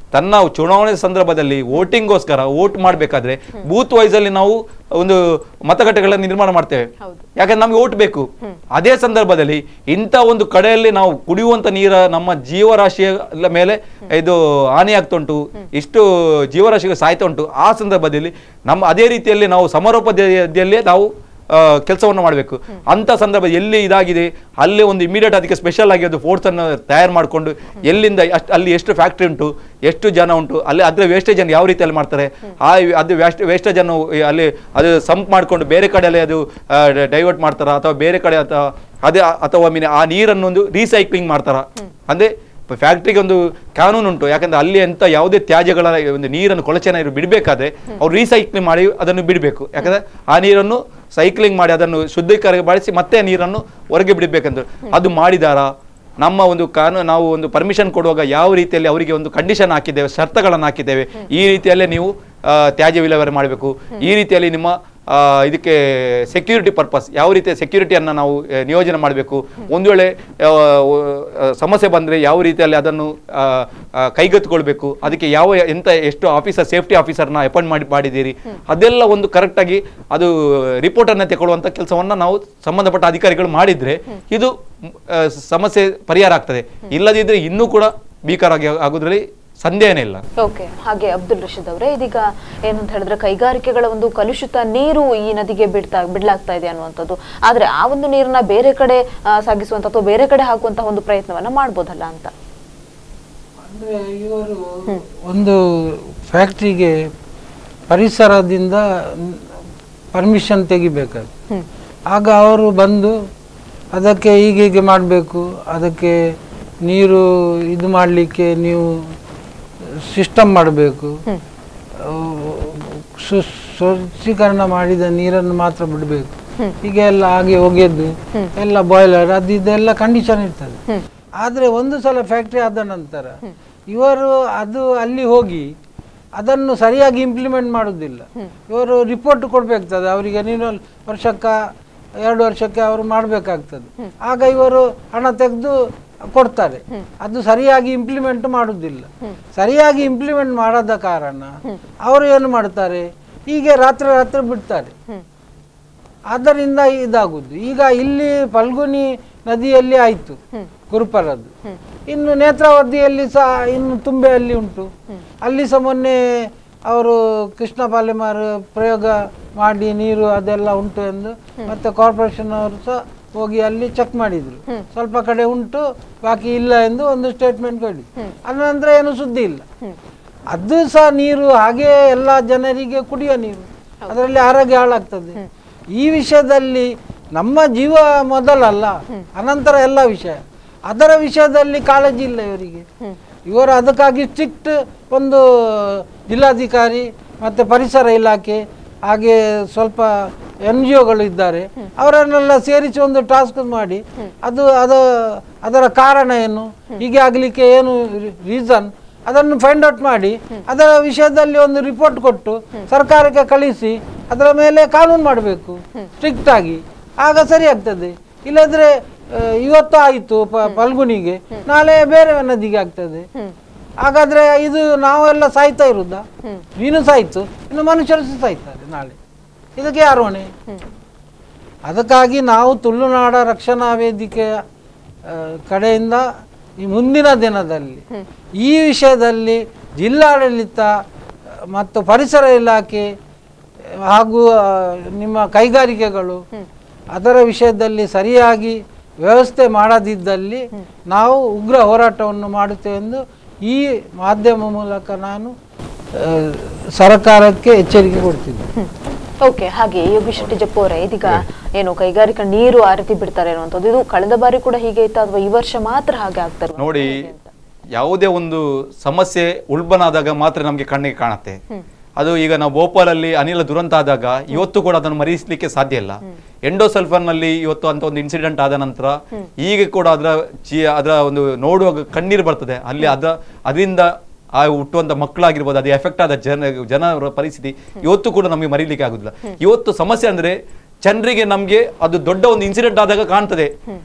ತನ್ನ ಚುನಾವಣೆ ಸಂದರ್ಭದಲ್ಲಿ ವೋಟಿಂಗ್ಗೋಸ್ಕರ ವೋಟ್ ಮಾಡಬೇಕಾದ್ರೆ ಬೂತ್ ವೈಸ್ ಅಲ್ಲಿ ನಾವು ಒಂದು ಮತಗಟ್ಟೆಗಳನ್ನು ನಿರ್ಮಾಣ ಮಾಡ್ತೇವೆ ಹೌದು. ಯಾಕಂದ್ರೆ ನಮ್ಗೆ ಓಟ್ ಬೇಕು ಅದೇ ಸಂದರ್ಭದಲ್ಲಿ ಇಂಥ ಒಂದು ಕಡೆಯಲ್ಲಿ ನಾವು ಕುಡಿಯುವಂತ ನೀರ ನಮ್ಮ ಜೀವರಾಶಿಯ ಮೇಲೆ ಇದು ಹಾನಿ ಆಗ್ತಾ ಉಂಟು ಇಷ್ಟು ಜೀವರಾಶಿಗೆ ಸಾಯ್ತಾ ಉಂಟು ಆ ಸಂದರ್ಭದಲ್ಲಿ ನಮ್ಮ ಅದೇ ರೀತಿಯಲ್ಲಿ ನಾವು ಸಮಾರೋಪಾದಿಯಲ್ಲೇ ನಾವು ಕೆಲಸವನ್ನು ಮಾಡಬೇಕು ಅಂತ ಸಂದರ್ಭ ಎಲ್ಲಿ ಇದಾಗಿದೆ ಅಲ್ಲೇ ಒಂದು ಇಮಿಡಿಯೇಟ್ ಅದಕ್ಕೆ ಸ್ಪೆಷಲ್ ಆಗಿ ಒಂದು ಫೋರ್ಸ್ ಅನ್ನು ತಯಾರು ಮಾಡಿಕೊಂಡು ಎಲ್ಲಿಂದ ಅಷ್ಟು ಅಲ್ಲಿ ಎಷ್ಟು ಫ್ಯಾಕ್ಟ್ರಿ ಉಂಟು ಎಷ್ಟು ಜನ ಉಂಟು ಅಲ್ಲಿ ಅದರ ವೇಸ್ಟೇಜ್ ಅನ್ನು ಯಾವ ರೀತಿಯಲ್ಲಿ ಮಾಡ್ತಾರೆ ಆ ಅದು ವೇಸ್ಟ್ ವೇಸ್ಟೇಜ್ ಅನ್ನು ಈ ಅಲ್ಲಿ ಅದು ಸಂಪ್ ಮಾಡಿಕೊಂಡು ಬೇರೆ ಕಡೆಯಲ್ಲಿ ಅದು ಡೈವರ್ಟ್ ಮಾಡ್ತಾರ ಅಥವಾ ಬೇರೆ ಕಡೆ ಅಥವಾ ಅದೇ ಅಥವಾ ಮೀನು ಆ ನೀರನ್ನು ಒಂದು ರೀಸೈಕ್ಲಿಂಗ್ ಮಾಡ್ತಾರ ಅಂದ್ರೆ ಫ್ಯಾಕ್ಟ್ರಿಗೆ ಒಂದು ಕಾನೂನು ಉಂಟು ಯಾಕಂದ್ರೆ ಅಲ್ಲಿ ಎಂತ ಯಾವುದೇ ತ್ಯಾಜ್ಯಗಳ ಒಂದು ನೀರನ್ನು ಕೊಳಚೆ ನೀರು ಬಿಡಬೇಕಾದ್ರೆ ಅವ್ರು ರೀಸೈಕ್ಲಿಂಗ್ ಮಾಡಿ ಅದನ್ನು ಬಿಡಬೇಕು ಯಾಕಂದ್ರೆ ಆ ನೀರನ್ನು ಸೈಕ್ಲಿಂಗ್ ಮಾಡಿ ಅದನ್ನು ಶುದ್ಧೀಕರಣ ಮಾಡಿಸಿ ಮತ್ತೆ ಆ ನೀರನ್ನು ಹೊರಗೆ ಬಿಡಬೇಕಂತ ಅದು ಮಾಡಿದಾರಾ ನಮ್ಮ ಒಂದು ಕಾನೂನು ನಾವು ಒಂದು ಪರ್ಮಿಷನ್ ಕೊಡುವಾಗ ಯಾವ ರೀತಿಯಲ್ಲಿ ಅವರಿಗೆ ಒಂದು ಕಂಡೀಷನ್ ಹಾಕಿದ್ದೇವೆ ಶರ್ತಗಳನ್ನು ಹಾಕಿದ್ದೇವೆ ಈ ರೀತಿಯಲ್ಲೇ ನೀವು ಆ, ತ್ಯಾಜ್ಯ ವಿಲೇವಾರಿ ಮಾಡಬೇಕು ಈ ರೀತಿಯಲ್ಲಿ ನಿಮ್ಮ ಆ, ಇದಕ್ಕೆ ಸೆಕ್ಯೂರಿಟಿ ಪರ್ಪಸ್ ಯಾವ ರೀತಿಯ ಸೆಕ್ಯೂರಿಟಿಯನ್ನು ನಾವು ಆ, ನಿಯೋಜನೆ ಮಾಡಬೇಕು ಒಂದು ವೇಳೆ ಆ, ಆ, ಸಮಸ್ಯೆ ಬಂದರೆ ಯಾವ ರೀತಿಯಲ್ಲಿ ಅದನ್ನು ಆ, ಆ, ಕೈಗೆತ್ತಿಕೊಳ್ಬೇಕು ಅದಕ್ಕೆ ಯಾವ ಎಂತ ಎಷ್ಟು ಆಫೀಸರ್ ಸೇಫ್ಟಿ ಆಫೀಸರ್ನ ಅಪಾಯಿಂಟ್ ಮಾಡಿ ಮಾಡಿದ್ದೀರಿ ಅದೆಲ್ಲ ಒಂದು ಕರೆಕ್ಟಾಗಿ ಅದು ರಿಪೋರ್ಟನ್ನು ತಗೊಳ್ಳುವಂಥ ಕೆಲಸವನ್ನು ನಾವು ಸಂಬಂಧಪಟ್ಟ ಅಧಿಕಾರಿಗಳು ಮಾಡಿದರೆ ಇದು ಮ್, ಆ, ಸಮಸ್ಯೆ ಪರಿಹಾರ ಆಗ್ತದೆ ಇಲ್ಲದಿದ್ದರೆ ಇನ್ನೂ ಕೂಡ ಭೀಕರಾಗಿ ಆಗೋದ್ರಲ್ಲಿ ಸಂದೇಹನೇ ಇಲ್ಲ ಓಕೆ ಹಾಗೆ ಅಬ್ದುಲ್ ರಶೀದ್ ಅವರೇ ಇದೀಗ ಏನಂತ ಹೇಳಿದ್ರೆ ಕೈಗಾರಿಕೆಗಳ ಒಂದು ಕಲುಷಿತ ನೀರು ಈ ನದಿಗೆ ಬಿಡ್ತಾ ಬಿಡ್ಲಾಗ್ತಾ ಇದೆ ಅನ್ನುವಂಥದ್ದು ಆದ್ರೆ ಆ ಒಂದು ನೀರನ್ನ ಬೇರೆ ಕಡೆ ಆ, ಸಾಗಿಸುವಂತ ಅಥವಾ ಬೇರೆ ಕಡೆ ಹಾಕುವಂತಹ ಒಂದು ಪ್ರಯತ್ನವನ್ನ ಮಾಡ್ಬೋದಲ್ಲ ಅಂತ ಅಂದ್ರೆ ಇವರು ಒಂದು ಫ್ಯಾಕ್ಟ್ರಿಗೆ ಪರಿಸರದಿಂದ ಪರ್ಮಿಷನ್ ತೆಗಿಬೇಕಾದ್ರೆ ಹ್ಮ್ ಆಗ ಅವರು ಬಂದು ಅದಕ್ಕೆ ಹೀಗೆ ಹೀಗೆ ಮಾಡಬೇಕು ಅದಕ್ಕೆ ನೀರು ಇದು ಮಾಡಲಿಕ್ಕೆ ನೀವು ಸಿಸ್ಟಮ್ ಮಾಡಬೇಕು ಹ್ಮ್ ಸ್ವಚ್ಛೀಕರಣ ಮಾಡಿದ ನೀರನ್ನು ಮಾತ್ರ ಬಿಡಬೇಕು ಹೀಗೆ ಎಲ್ಲ ಹಾಗೆ ಒಗೆದು ಎಲ್ಲ ಬಾಯ್ಲರ್ ಅದು ಇದೆಲ್ಲ ಕಂಡೀಷನ್ ಇರ್ತದೆ ಹ್ಮ್ ಆದರೆ ಒಂದು ಸಲ ಫ್ಯಾಕ್ಟ್ರಿ ಆದ ನಂತರ ಇವರು ಅದು ಅಲ್ಲಿ ಹೋಗಿ ಅದನ್ನು ಸರಿಯಾಗಿ ಇಂಪ್ಲಿಮೆಂಟ್ ಮಾಡೋದಿಲ್ಲ ಇವರು ರಿಪೋರ್ಟ್ ಕೊಡಬೇಕಾಗ್ತದೆ ಅವರಿಗೆ ನೀನು ವರ್ಷಕ್ಕ ಎರಡು ವರ್ಷಕ್ಕೆ ಅವರು ಮಾಡಬೇಕಾಗ್ತದೆ ಆಗ ಇವರು ಹಣ ತೆಗೆದು ಕೊಡ್ತಾರೆ ಅದು ಸರಿಯಾಗಿ ಇಂಪ್ಲಿಮೆಂಟ್ ಮಾಡುವುದಿಲ್ಲ ಸರಿಯಾಗಿ ಇಂಪ್ಲಿಮೆಂಟ್ ಮಾಡದ ಕಾರಣ ಅವರು ಏನು ಮಾಡ್ತಾರೆ ಹೀಗೆ ರಾತ್ರಿ ರಾತ್ರಿ ಬಿಡ್ತಾರೆ ಹ್ಮ್ ಆದ್ದರಿಂದ ಇದಾಗುದು ಈಗ ಇಲ್ಲಿ ಫಲ್ಗುನಿ ನದಿಯಲ್ಲಿ ಆಯಿತು ಗುರುಪರದ್ದು ಇನ್ನು ನೇತ್ರಾವತಿಯಲ್ಲಿ ಸಹ ಇನ್ನು ತುಂಬೆಯಲ್ಲಿ ಉಂಟು ಅಲ್ಲಿ ಸಹ ಮೊನ್ನೆ ಅವರು ಕೃಷ್ಣ ಪಾಲೆಮಾರ್ ಪ್ರಯೋಗ ಮಾಡಿ ನೀರು ಅದೆಲ್ಲ ಉಂಟು ಎಂದು ಮತ್ತೆ ಕಾರ್ಪೊರೇಷನ್ ಅವರು ಸಹ ಹೋಗಿ ಅಲ್ಲಿ ಚೆಕ್ ಮಾಡಿದ್ರು ಸ್ವಲ್ಪ ಕಡೆ ಉಂಟು ಬಾಕಿ ಇಲ್ಲ ಎಂದು ಒಂದು ಸ್ಟೇಟ್ಮೆಂಟ್ ಕೊಡಿ ಅನಂತರ ಏನು ಸುದ್ದಿ ಇಲ್ಲ ಅದು ಸಹ ನೀರು ಹಾಗೆ ಎಲ್ಲ ಜನರಿಗೆ ಕುಡಿಯೋ ನೀರು ಅದರಲ್ಲಿ ಆರೋಗ್ಯ ಹಾಳಾಗ್ತದೆ ಈ ವಿಷಯದಲ್ಲಿ ನಮ್ಮ ಜೀವ ಮೊದಲಲ್ಲ ಅನಂತರ ಎಲ್ಲ ವಿಷಯ ಅದರ ವಿಷಯದಲ್ಲಿ ಕಾಳಜಿ ಇಲ್ಲ ಇವರಿಗೆ ಇವರು ಅದಕ್ಕಾಗಿ ಸ್ಟ್ರಿಕ್ಟ್ ಒಂದು ಜಿಲ್ಲಾಧಿಕಾರಿ ಮತ್ತೆ ಪರಿಸರ ಇಲಾಖೆ ಹಾಗೆ ಸ್ವಲ್ಪ ಎನ್ ಜಿ ಒಗಳು ಇದ್ದಾರೆ ಅವರನ್ನೆಲ್ಲ ಸೇರಿಸಿ ಒಂದು ಟಾಸ್ಕ್ ಮಾಡಿ ಅದು ಅದ ಅದರ ಕಾರಣ ಏನು ಹೀಗೆ ಆಗಲಿಕ್ಕೆ ಏನು ರೀಸನ್ ಅದನ್ನು ಫೈಂಡ್ ಔಟ್ ಮಾಡಿ ಅದರ ವಿಷಯದಲ್ಲಿ ಒಂದು ರಿಪೋರ್ಟ್ ಕೊಟ್ಟು ಸರ್ಕಾರಕ್ಕೆ ಕಳಿಸಿ ಅದರ ಮೇಲೆ ಕಾನೂನು ಮಾಡಬೇಕು ಸ್ಟ್ರಿಕ್ಟ್ ಆಗಿ ಆಗ ಸರಿ ಆಗ್ತದೆ ಇಲ್ಲದ್ರೆ ಆ, ಇವತ್ತು ಆಯಿತು ಫಲ್ಗುಣಿಗೆ ನಾಳೆ ಬೇರೆ ನದಿಗೆ ಆಗ್ತದೆ ಹಾಗಾದ್ರೆ ಇದು ನಾವೆಲ್ಲ ಸಾಯ್ತಾ ಇರುದಾ ನೀನು ಸಾಯ್ತು ಇನ್ನು ಮನುಷ್ಯರು ಸಹ ಸಾಯ್ತಾರೆ ನಾಳೆ ಇದಕ್ಕೆ ಯಾರು ಹೊಣೆ ಅದಕ್ಕಾಗಿ ನಾವು ತುಳುನಾಡ ರಕ್ಷಣಾ ವೇದಿಕೆಯ ಆ, ಕಡೆಯಿಂದ ಈ ಮುಂದಿನ ದಿನದಲ್ಲಿ ಈ ವಿಷಯದಲ್ಲಿ ಜಿಲ್ಲಾಡಳಿತ ಆ, ಮತ್ತು ಪರಿಸರ ಇಲಾಖೆ ಹಾಗೂ ಆ, ನಿಮ್ಮ ಕೈಗಾರಿಕೆಗಳು ಅದರ ವಿಷಯದಲ್ಲಿ ಸರಿಯಾಗಿ ವ್ಯವಸ್ಥೆ ಮಾಡದಿದ್ದಲ್ಲಿ ನಾವು ಉಗ್ರ ಹೋರಾಟವನ್ನು ಮಾಡುತ್ತೇವೆ ಎಂದು ಈ ಮಾಧ್ಯಮ ಮೂಲಕ ನಾನು ಆ, ಸರ್ಕಾರಕ್ಕೆ ಎಚ್ಚರಿಕೆ ಕೊಡ್ತಿದ್ದೆ ಓಕೆ ಹಾಗೆ ಯೋಗಿ ಶೆಟ್ಟಿ ಜಪ್ಪು ಅವರೇ ಇದೀಗ ಏನು ಕೈಗಾರಿಕಾ ನೀರು ಆ ರೀತಿ ಬಿಡ್ತಾರೆ ಅನ್ನುವಂಥದ್ದು ಇದು ಕಳೆದ ಬಾರಿ ಕೂಡ ಹೀಗೆ ಇತ್ತು ಅಥವಾ ಈ ವರ್ಷ ಮಾತ್ರ ಹಾಗೆ ಆಗ್ತಾರೆ ನೋಡಿ ಯಾವುದೇ ಒಂದು ಸಮಸ್ಯೆ ಉಲ್ಬಣ ಆದಾಗ ಮಾತ್ರ ನಮಗೆ ಕಣ್ಣಿಗೆ ಕಾಣುತ್ತೆ ಅದು ಈಗ ನಾವು ಭೋಪಾಲಲ್ಲಿ ಅನಿಲ ದುರಂತ ಆದಾಗ ಇವತ್ತು ಕೂಡ ಅದನ್ನು ಮರೆಸಲಿಕ್ಕೆ ಸಾಧ್ಯ ಇಲ್ಲ ಎಂಡೋಸಲ್ಫರ್ ನಲ್ಲಿ ಇವತ್ತು ಅಂತ ಒಂದು ಇನ್ಸಿಡೆಂಟ್ ಆದ ನಂತರ ಈಗ ಕೂಡ ಅದರ ಜಿ ಅದರ ಒಂದು ನೋಡುವಾಗ ಕಣ್ಣೀರು ಬರ್ತದೆ ಅಲ್ಲಿ ಅದ ಅದರಿಂದ ಆ ಹುಟ್ಟುವಂತ ಮಕ್ಕಳಾಗಿರ್ಬೋದು ಅದು ಎಫೆಕ್ಟ್ ಆದ ಜನ ಜನರ ಪರಿಸ್ಥಿತಿ ಇವತ್ತು ಕೂಡ ನಮಗೆ ಮರೀಲಿಕ್ಕೆ ಆಗುದಿಲ್ಲ ಇವತ್ತು ಸಮಸ್ಯೆ ಅಂದ್ರೆ ಜನರಿಗೆ ನಮಗೆ ಅದು ದೊಡ್ಡ ಒಂದು ಇನ್ಸಿಡೆಂಟ್ ಆದಾಗ ಕಾಣ್ತದೆ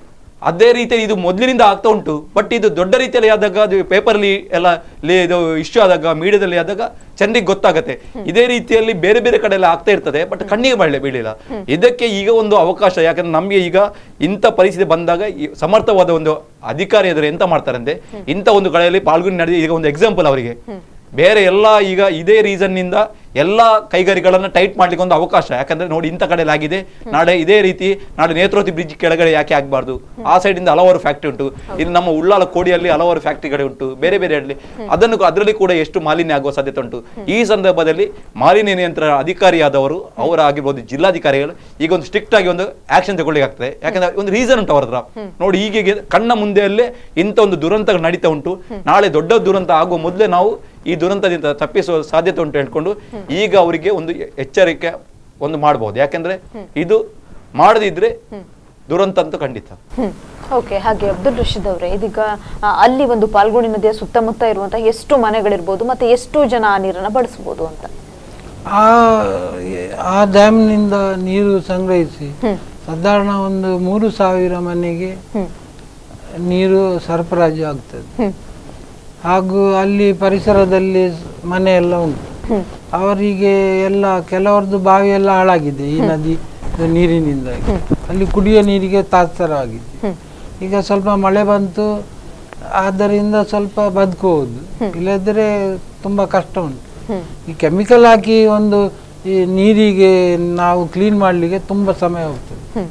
ಅದೇ ರೀತಿಯಲ್ಲಿ ಇದು ಮೊದಲಿನಿಂದ ಆಗ್ತಾ ಉಂಟು ಬಟ್ ಇದು ದೊಡ್ಡ ರೀತಿಯಲ್ಲಿ ಆದಾಗ ಅದು ಪೇಪರ್ಲಿ ಎಲ್ಲ ಲೇ- ಇದು ಇಶ್ಯೂ ಆದಾಗ ಮೀಡಿಯಾದಲ್ಲಿ ಆದಾಗ ಜನರಿಗೆ ಗೊತ್ತಾಗತ್ತೆ ಇದೇ ರೀತಿಯಲ್ಲಿ ಬೇರೆ ಬೇರೆ ಕಡೆ ಎಲ್ಲ ಆಗ್ತಾ ಇರ್ತದೆ ಬಟ್ ಕಣ್ಣಿಗೆ ಬಳ್ಳೆ ಬೀಳಿಲ್ಲ ಇದಕ್ಕೆ ಈಗ ಒಂದು ಅವಕಾಶ ಯಾಕಂದ್ರೆ ನಮಗೆ ಈಗ ಇಂಥ ಪರಿಸ್ಥಿತಿ ಬಂದಾಗ ಈ ಸಮರ್ಥವಾದ ಒಂದು ಅಧಿಕಾರಿ ಎದುರು ಎಂತ ಮಾಡ್ತಾರೆ ಅಂದ್ರೆ ಇಂಥ ಒಂದು ಕಡೆಯಲ್ಲಿ ಪಾಲ್ಗೊಂಡು ನಡೆದಿ ಈಗ ಒಂದು ಎಕ್ಸಾಂಪಲ್ ಅವರಿಗೆ ಬೇರೆ ಎಲ್ಲ ಈಗ ಇದೇ ರೀಸನ್ ನಿಂದ ಎಲ್ಲ ಕೈಗಾರಿಕೆಗಳನ್ನ ಟೈಟ್ ಮಾಡ್ಲಿಕ್ಕೆ ಒಂದು ಅವಕಾಶ ಯಾಕಂದ್ರೆ ನೋಡಿ ಇಂಥ ಕಡೆಯಲ್ಲಿ ಆಗಿದೆ ನಾಳೆ ಇದೇ ರೀತಿ ನಾಳೆ ನೇತ್ರೋತಿ ಬ್ರಿಡ್ಜ್ ಕೆಳಗಡೆ ಯಾಕೆ ಆಗ್ಬಾರ್ದು ಆ ಸೈಡ್ ಇಂದ ಹಲವಾರು ಫ್ಯಾಕ್ಟ್ರಿ ಉಂಟು ಇಲ್ಲಿ ನಮ್ಮ ಉಳ್ಳಾಲ ಕೋಡಿಯಲ್ಲಿ ಹಲವಾರು ಫ್ಯಾಕ್ಟ್ರಿಗಳು ಉಂಟು ಬೇರೆ ಬೇರೆ ಅಲ್ಲಿ ಅದನ್ನು ಅದರಲ್ಲಿ ಕೂಡ ಎಷ್ಟು ಮಾಲಿನ್ಯ ಆಗುವ ಸಾಧ್ಯತೆ ಉಂಟು ಈ ಸಂದರ್ಭದಲ್ಲಿ ಮಾಲಿನ್ಯ ನಿಯಂತ್ರಣ ಅಧಿಕಾರಿಯಾದವರು ಅವರ ಆಗಿರ್ಬೋದು ಜಿಲ್ಲಾಧಿಕಾರಿಗಳು ಈಗ ಒಂದು ಸ್ಟ್ರಿಕ್ಟ್ ಆಗಿ ಒಂದು ಆಕ್ಷನ್ ತಗೊಳ್ಳಿಕ್ಕೆ ಆಗ್ತದೆ ಯಾಕಂದ್ರೆ ಒಂದು ರೀಸನ್ ಉಂಟು ಅವ್ರ ಹತ್ರ ನೋಡಿ ಹೀಗೆ ಕಣ್ಣ ಮುಂದೆಯಲ್ಲೇ ಇಂಥ ಒಂದು ದುರಂತಗಳು ನಡೀತಾ ಉಂಟು ನಾಳೆ ದೊಡ್ಡ ದುರಂತ ಆಗುವ ಮೊದಲೇ ನಾವು ಈ ದುರಂತದಿಂದ ತಪ್ಪಿಸುವ ಸಾಧ್ಯತೆ ಉಂಟು ಹೇಳ್ಕೊಂಡು ಈಗ ಅವರಿಗೆ ಒಂದು ಎಚ್ಚರಿಕೆ ಒಂದು ಮಾಡಬಹುದು ಯಾಕಂದ್ರೆ ಇದು ಮಾಡದಿದ್ರೆ ದುರಂತ ಅಂತೂ ಖಂಡಿತ ಓಕೆ ಹಾಗೆ ಅಬ್ದುಲ್ ರಶೀದ್ ಅವರೇ ಇದೀಗ ಆ, ಅಲ್ಲಿ ಒಂದು ಪಾಲ್ಗುಣಿ ನದಿಯ ಸುತ್ತಮುತ್ತ ಇರುವಂತಹ ಎಷ್ಟು ಮನೆಗಳಿರ್ಬೋದು ಮತ್ತೆ ಎಷ್ಟು ಜನ ಆ ನೀರನ್ನ ಬಳಸಬಹುದು ಅಂತ ಆ ಆ ಡ್ಯಾಮ್ನಿಂದ ನೀರು ಸಂಗ್ರಹಿಸಿ ಸಾಧಾರಣ ಒಂದು ಮೂರು ಸಾವಿರ ಮನೆಗೆ ಹ್ಮ್ ನೀರು ಸರಬರಾಜು ಆಗ್ತದೆ ಹ್ಮ್ ಹಾಗೂ ಅಲ್ಲಿ ಪರಿಸರದಲ್ಲಿ ಮನೆ ಎಲ್ಲ ಉಂಟು ಹ್ಮ್ ಅವರಿಗೆ ಎಲ್ಲ ಕೆಲವರದ್ದು ಬಾವಿ ಎಲ್ಲ ಹಾಳಾಗಿದೆ ಈ ನದಿ ನೀರಿನಿಂದಾಗಿ ಅಲ್ಲಿ ಕುಡಿಯೋ ನೀರಿಗೆ ತಾತ್ಸರವಾಗಿದೆ ಹ್ಮ್ ಈಗ ಸ್ವಲ್ಪ ಮಳೆ ಬಂತು ಆದ್ದರಿಂದ ಸ್ವಲ್ಪ ಬದುಕಬಹುದು ಇಲ್ಲದ್ರೆ ತುಂಬಾ ಕಷ್ಟ ಉಂಟು ಹ್ಮ್ ಈ ಕೆಮಿಕಲ್ ಹಾಕಿ ಒಂದು ಈ ನೀರಿಗೆ ನಾವು ಕ್ಲೀನ್ ಮಾಡಲಿಕ್ಕೆ ತುಂಬಾ ಸಮಯ ಹೋಗ್ತದೆ ಹ್ಮ್